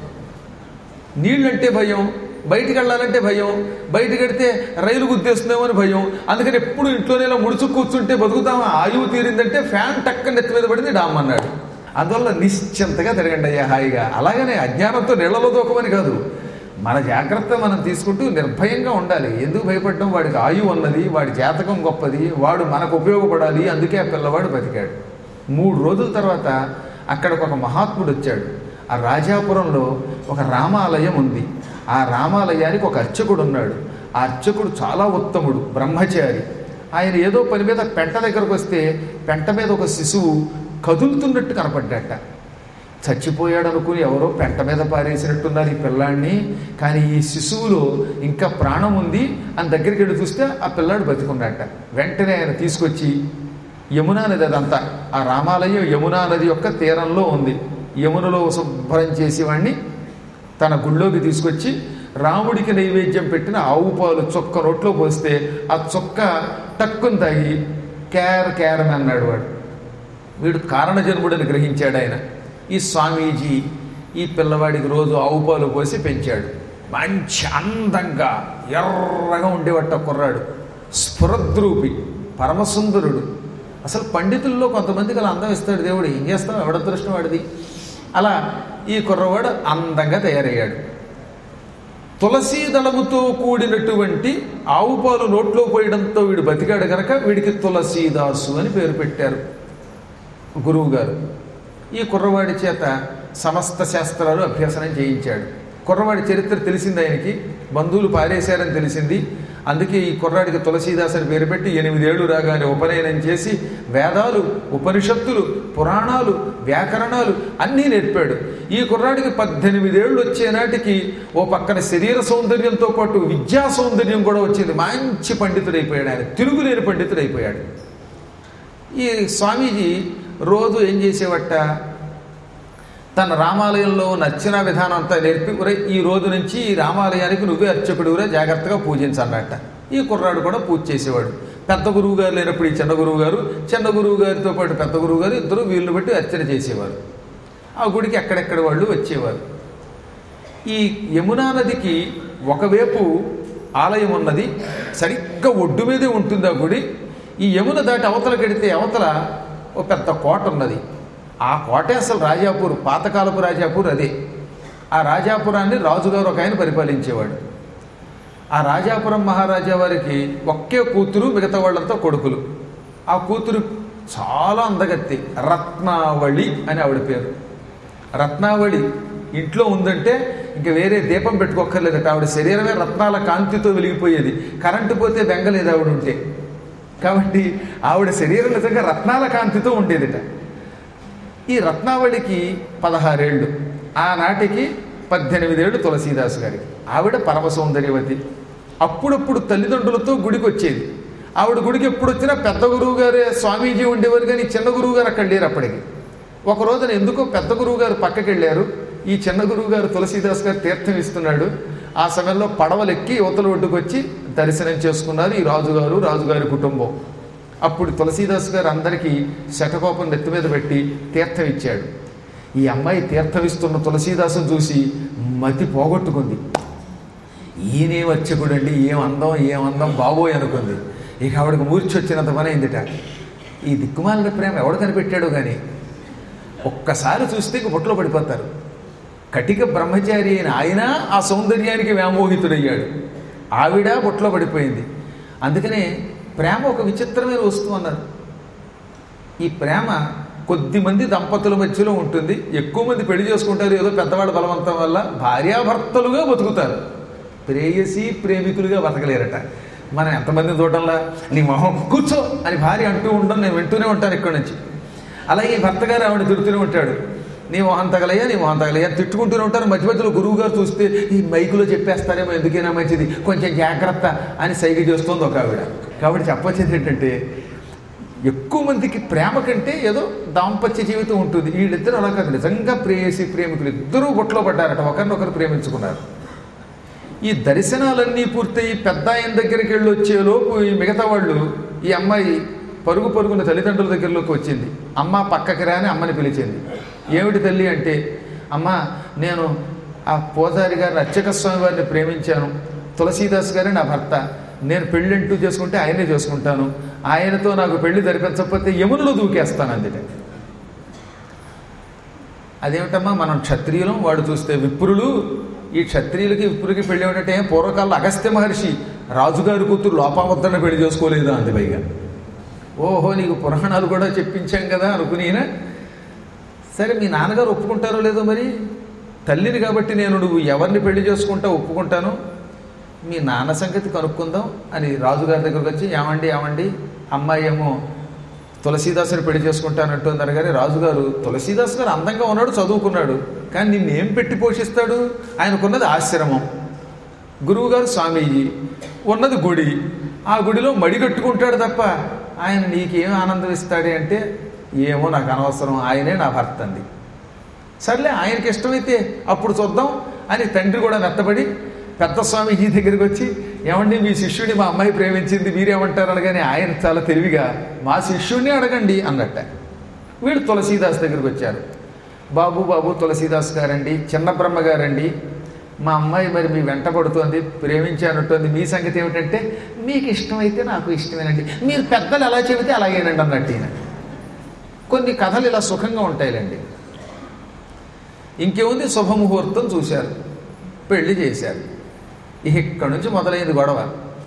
నీళ్ళంటే భయం బయటికి వెళ్ళాలంటే భయం బయటికి వెడితే రైలు గుద్దేస్తుందేమో అని భయం అందుకని ఎప్పుడు ఇంట్లోనే ఇలా ముడుచు కూర్చుంటే బతుకుతామా ఆయువు తీరిందంటే ఫ్యాన్ టక్క నెత్తి మీద పడింది డామ్ అన్నాడు అందువల్ల నిశ్చింతగా తిరగండి అయ్యా హాయిగా అలాగనే అజ్ఞానంతో నీళ్లలో దూకమని కాదు మన జాగ్రత్త మనం తీసుకుంటూ నిర్భయంగా ఉండాలి ఎందుకు భయపడడం వాడికి ఆయువు ఉన్నది వాడి జాతకం గొప్పది వాడు మనకు ఉపయోగపడాలి అందుకే ఆ పిల్లవాడు బతికాడు మూడు రోజుల తర్వాత అక్కడికి ఒక మహాత్ముడు వచ్చాడు ఆ రాజాపురంలో ఒక రామాలయం ఉంది ఆ రామాలయానికి ఒక అర్చకుడు ఉన్నాడు ఆ అర్చకుడు చాలా ఉత్తముడు బ్రహ్మచారి ఆయన ఏదో పని మీద పెంట దగ్గరకు వస్తే పెంట మీద ఒక శిశువు కదులుతున్నట్టు కనపడ్డట చచ్చిపోయాడు అనుకుని ఎవరో పెంట మీద పారేసినట్టున్నారు ఈ పిల్లాడిని కానీ ఈ శిశువులో ఇంకా ప్రాణం ఉంది అని దగ్గరికి వెళ్ళి చూస్తే ఆ పిల్లాడు బతికున్నట్ట వెంటనే ఆయన తీసుకొచ్చి యమునా నది అదంతా ఆ రామాలయం యమునా నది యొక్క తీరంలో ఉంది యమునలో శుభ్రం చేసి వాడిని తన గుళ్ళోకి తీసుకొచ్చి రాముడికి నైవేద్యం పెట్టిన ఆవు పాలు చొక్క నోట్లో పోస్తే ఆ చొక్క టక్కుని తాగి కేర్ కేర్ అని అన్నాడు వాడు వీడు కారణజన్ముడని గ్రహించాడు ఆయన ఈ స్వామీజీ ఈ పిల్లవాడికి రోజు ఆవు పాలు పోసి పెంచాడు మంచి అందంగా ఎర్రగా ఉండేవట్ట కుర్రాడు స్ఫురద్రూపి పరమసుందరుడు అసలు పండితుల్లో కొంతమందికి అలా అందం ఇస్తాడు దేవుడు ఏం చేస్తాం ఎవడదృష్టం వాడిది అలా ఈ కుర్రవాడు అందంగా తయారయ్యాడు తులసీ దళముతో కూడినటువంటి ఆవు పాలు నోట్లో పోయడంతో వీడు బతికాడు గనక వీడికి తులసీదాసు అని పేరు పెట్టారు గురువు గారు ఈ కుర్రవాడి చేత సమస్త శాస్త్రాలు అభ్యసనం చేయించాడు కుర్రవాడి చరిత్ర తెలిసింది ఆయనకి బంధువులు పారేశారని తెలిసింది అందుకే ఈ కుర్రాడికి తులసీదాస్ అని పేరు పెట్టి ఎనిమిదేళ్లు రాగానే ఉపనయనం చేసి వేదాలు ఉపనిషత్తులు పురాణాలు వ్యాకరణాలు అన్నీ నేర్పాడు ఈ కుర్రాడికి పద్దెనిమిదేళ్లు వచ్చే నాటికి ఓ పక్కన శరీర సౌందర్యంతో పాటు విద్యా సౌందర్యం కూడా వచ్చింది మంచి పండితుడైపోయాడు ఆయన తిరుగులేని పండితుడైపోయాడు ఈ స్వామీజీ రోజు ఏం చేసేవట తన రామాలయంలో నచ్చిన విధానం అంతా నేర్పి ఒరే ఈ రోజు నుంచి ఈ రామాలయానికి నువ్వే అర్చకుడురా జాగ్రత్తగా పూజించన్నట్ట ఈ కుర్రాడు కూడా పూజ చేసేవాడు పెద్ద గురువు గారు లేనప్పుడు ఈ చిన్న గురువు గారు చిన్న గురువు గారితో పాటు పెద్ద గురువు గారు ఇద్దరు వీళ్ళని బట్టి అర్చన చేసేవారు ఆ గుడికి ఎక్కడెక్కడ వాళ్ళు వచ్చేవారు ఈ యమునా నదికి ఒకవైపు ఆలయం ఉన్నది సరిగ్గా ఒడ్డు మీదే ఉంటుంది ఆ గుడి ఈ యమున దాటి అవతల కడితే అవతల ఒక పెద్ద కోట ఉన్నది ఆ కోటే అసలు రాజాపూర్ పాతకాలపు రాజాపూర్ అదే ఆ రాజాపురాన్ని రాజుగారు ఒక ఆయన పరిపాలించేవాడు ఆ రాజాపురం మహారాజా వారికి ఒకే కూతురు మిగతా వాళ్ళంతా కొడుకులు ఆ కూతురు చాలా అందగత్తి రత్నావళి అని ఆవిడ పేరు రత్నావళి ఇంట్లో ఉందంటే ఇంక వేరే దీపం పెట్టుకోక్కర్లేదట ఆవిడ శరీరమే రత్నాల కాంతితో వెలిగిపోయేది కరెంటు పోతే బెంగలేదు ఆవిడ ఉంటే కాబట్టి ఆవిడ శరీరం నిజంగా రత్నాల కాంతితో ఉండేదిట ఈ రత్నావళికి పదహారేళ్ళు ఆనాటికి పద్దెనిమిదేళ్ళు తులసీదాసు గారికి ఆవిడ పరమ సౌందర్యవతి అప్పుడప్పుడు తల్లిదండ్రులతో గుడికి వచ్చేది ఆవిడ గుడికి ఎప్పుడు వచ్చినా పెద్ద గురువు గారే స్వామీజీ ఉండేవారు కానీ చిన్న గురువు గారు అక్కడ లేరు అప్పటికి ఒక రోజున ఎందుకో పెద్ద గురువు గారు పక్కకి వెళ్ళారు ఈ చిన్న గురువు గారు తులసీదాస్ గారు తీర్థం ఇస్తున్నాడు ఆ సమయంలో పడవలెక్కి యువతల ఒడ్డుకు వచ్చి దర్శనం చేసుకున్నారు ఈ రాజుగారు రాజుగారి కుటుంబం అప్పుడు తులసీదాస్ గారు అందరికీ శటకోపం నెత్తి మీద పెట్టి తీర్థం ఇచ్చాడు ఈ అమ్మాయి తీర్థం ఇస్తున్న తులసీదాసును చూసి మతి పోగొట్టుకుంది ఈయనే వచ్చకుడండి ఏం అందం ఏం అందం బాబోయ్ అనుకుంది ఇక ఆవిడకు మూర్చి వచ్చినంత పని అయిందిట ఈ దిక్కుమాలిన ప్రేమ ఎవడు కనిపెట్టాడు కానీ ఒక్కసారి చూస్తే ఇంక బొట్లో పడిపోతారు కటిక బ్రహ్మచారి అయిన ఆయన ఆ సౌందర్యానికి వ్యామోహితుడయ్యాడు ఆవిడ బొట్లో పడిపోయింది అందుకనే ప్రేమ ఒక విచిత్రమైన వస్తువు అన్నారు ఈ ప్రేమ కొద్ది మంది దంపతుల మధ్యలో ఉంటుంది ఎక్కువ మంది పెళ్లి చేసుకుంటారు ఏదో పెద్దవాళ్ళ బలవంతం వల్ల భార్యాభర్తలుగా బతుకుతారు ప్రేయసి ప్రేమికులుగా బతకలేరట మనం ఎంతమందిని చూడటంలా నీ మొహం కూర్చో అని భార్య అంటూ ఉండడం నేను వింటూనే ఉంటాను ఇక్కడి నుంచి అలాగే భర్త గారు ఆవిడ తిడుతూనే ఉంటాడు నీ మొహం తగలయ్యా నీ మొహం తగలయ్యా అని తిట్టుకుంటూనే ఉంటారు మధ్య మధ్యలో గురువు గారు చూస్తే ఈ మైకులో చెప్పేస్తారేమో ఎందుకైనా మంచిది కొంచెం జాగ్రత్త అని సైగ చేస్తుంది ఒక ఆవిడ కాబట్టి చెప్పొచ్చేది ఏంటంటే ఎక్కువ మందికి ప్రేమ కంటే ఏదో దాంపత్య జీవితం ఉంటుంది వీళ్ళిద్దరూ అలా కాదు నిజంగా ప్రేయసి ప్రేమికులు ఇద్దరూ బొట్లో పడ్డారట ఒకరినొకరు ప్రేమించుకున్నారు ఈ దర్శనాలన్నీ పూర్తయి పెద్ద ఆయన దగ్గరికి వెళ్ళి వచ్చేలోపు ఈ మిగతా వాళ్ళు ఈ అమ్మాయి పరుగు పరుగున తల్లిదండ్రుల దగ్గరలోకి వచ్చింది అమ్మ పక్కకి రాని అమ్మని పిలిచింది ఏమిటి తల్లి అంటే అమ్మ నేను ఆ పూజారి గారిని అర్చక స్వామి వారిని ప్రేమించాను తులసీదాస్ గారే నా భర్త నేను పెళ్ళంటూ చేసుకుంటే ఆయనే చేసుకుంటాను ఆయనతో నాకు పెళ్లి జరిపించకపోతే యమునలో దూకేస్తాను అందుకే అదేమిటమ్మా మనం క్షత్రియులం వాడు చూస్తే విప్రులు ఈ క్షత్రియులకి విప్రులకి పెళ్ళి ఏమిటంటే పూర్వకాలంలో అగస్త్య మహర్షి రాజుగారి కూతురు లోపాముద్రను పెళ్లి చేసుకోలేదా అంది పైగా ఓహో నీకు పురాణాలు కూడా చెప్పించాం కదా అనుకునినా సరే మీ నాన్నగారు ఒప్పుకుంటారో లేదో మరి తల్లిని కాబట్టి నేను నువ్వు ఎవరిని పెళ్లి చేసుకుంటా ఒప్పుకుంటాను మీ నాన్న సంగతి కనుక్కుందాం అని రాజుగారి దగ్గరకు వచ్చి ఏమండి ఏమండి అమ్మాయి ఏమో తులసీదాసుని పెళ్లి చేసుకుంటానంటున్నారు కానీ రాజుగారు తులసీదాస్ గారు అందంగా ఉన్నాడు చదువుకున్నాడు కానీ నిన్నేం పెట్టి పోషిస్తాడు ఆయనకున్నది ఆశ్రమం గురువుగారు స్వామీజీ ఉన్నది గుడి ఆ గుడిలో మడి కట్టుకుంటాడు తప్ప ఆయన నీకేం ఆనందం ఇస్తాడే అంటే ఏమో నాకు అనవసరం ఆయనే నా భర్త అంది సర్లే ఆయనకి ఇష్టమైతే అప్పుడు చూద్దాం అని తండ్రి కూడా మెత్తబడి పెద్ద స్వామీజీ దగ్గరికి వచ్చి ఏమండి మీ శిష్యుడిని మా అమ్మాయి ప్రేమించింది మీరేమంటారు అనగానే ఆయన చాలా తెలివిగా మా శిష్యుడిని అడగండి అన్నట్ట వీళ్ళు తులసీదాస్ దగ్గరికి వచ్చారు బాబు బాబు తులసీదాస్ గారండి చిన్న బ్రహ్మ గారండి మా అమ్మాయి మరి మీ వెంట పడుతోంది ప్రేమించానంటుంది మీ సంగతి ఏమిటంటే మీకు ఇష్టమైతే నాకు ఇష్టమేనండి మీరు పెద్దలు ఎలా చెబితే అలాగేనండి అన్నట్టు ఈయన కొన్ని కథలు ఇలా సుఖంగా ఉంటాయిలండి ఇంకేముంది శుభముహూర్తం చూశారు పెళ్లి చేశారు ఇక ఇక్కడి నుంచి మొదలైంది గొడవ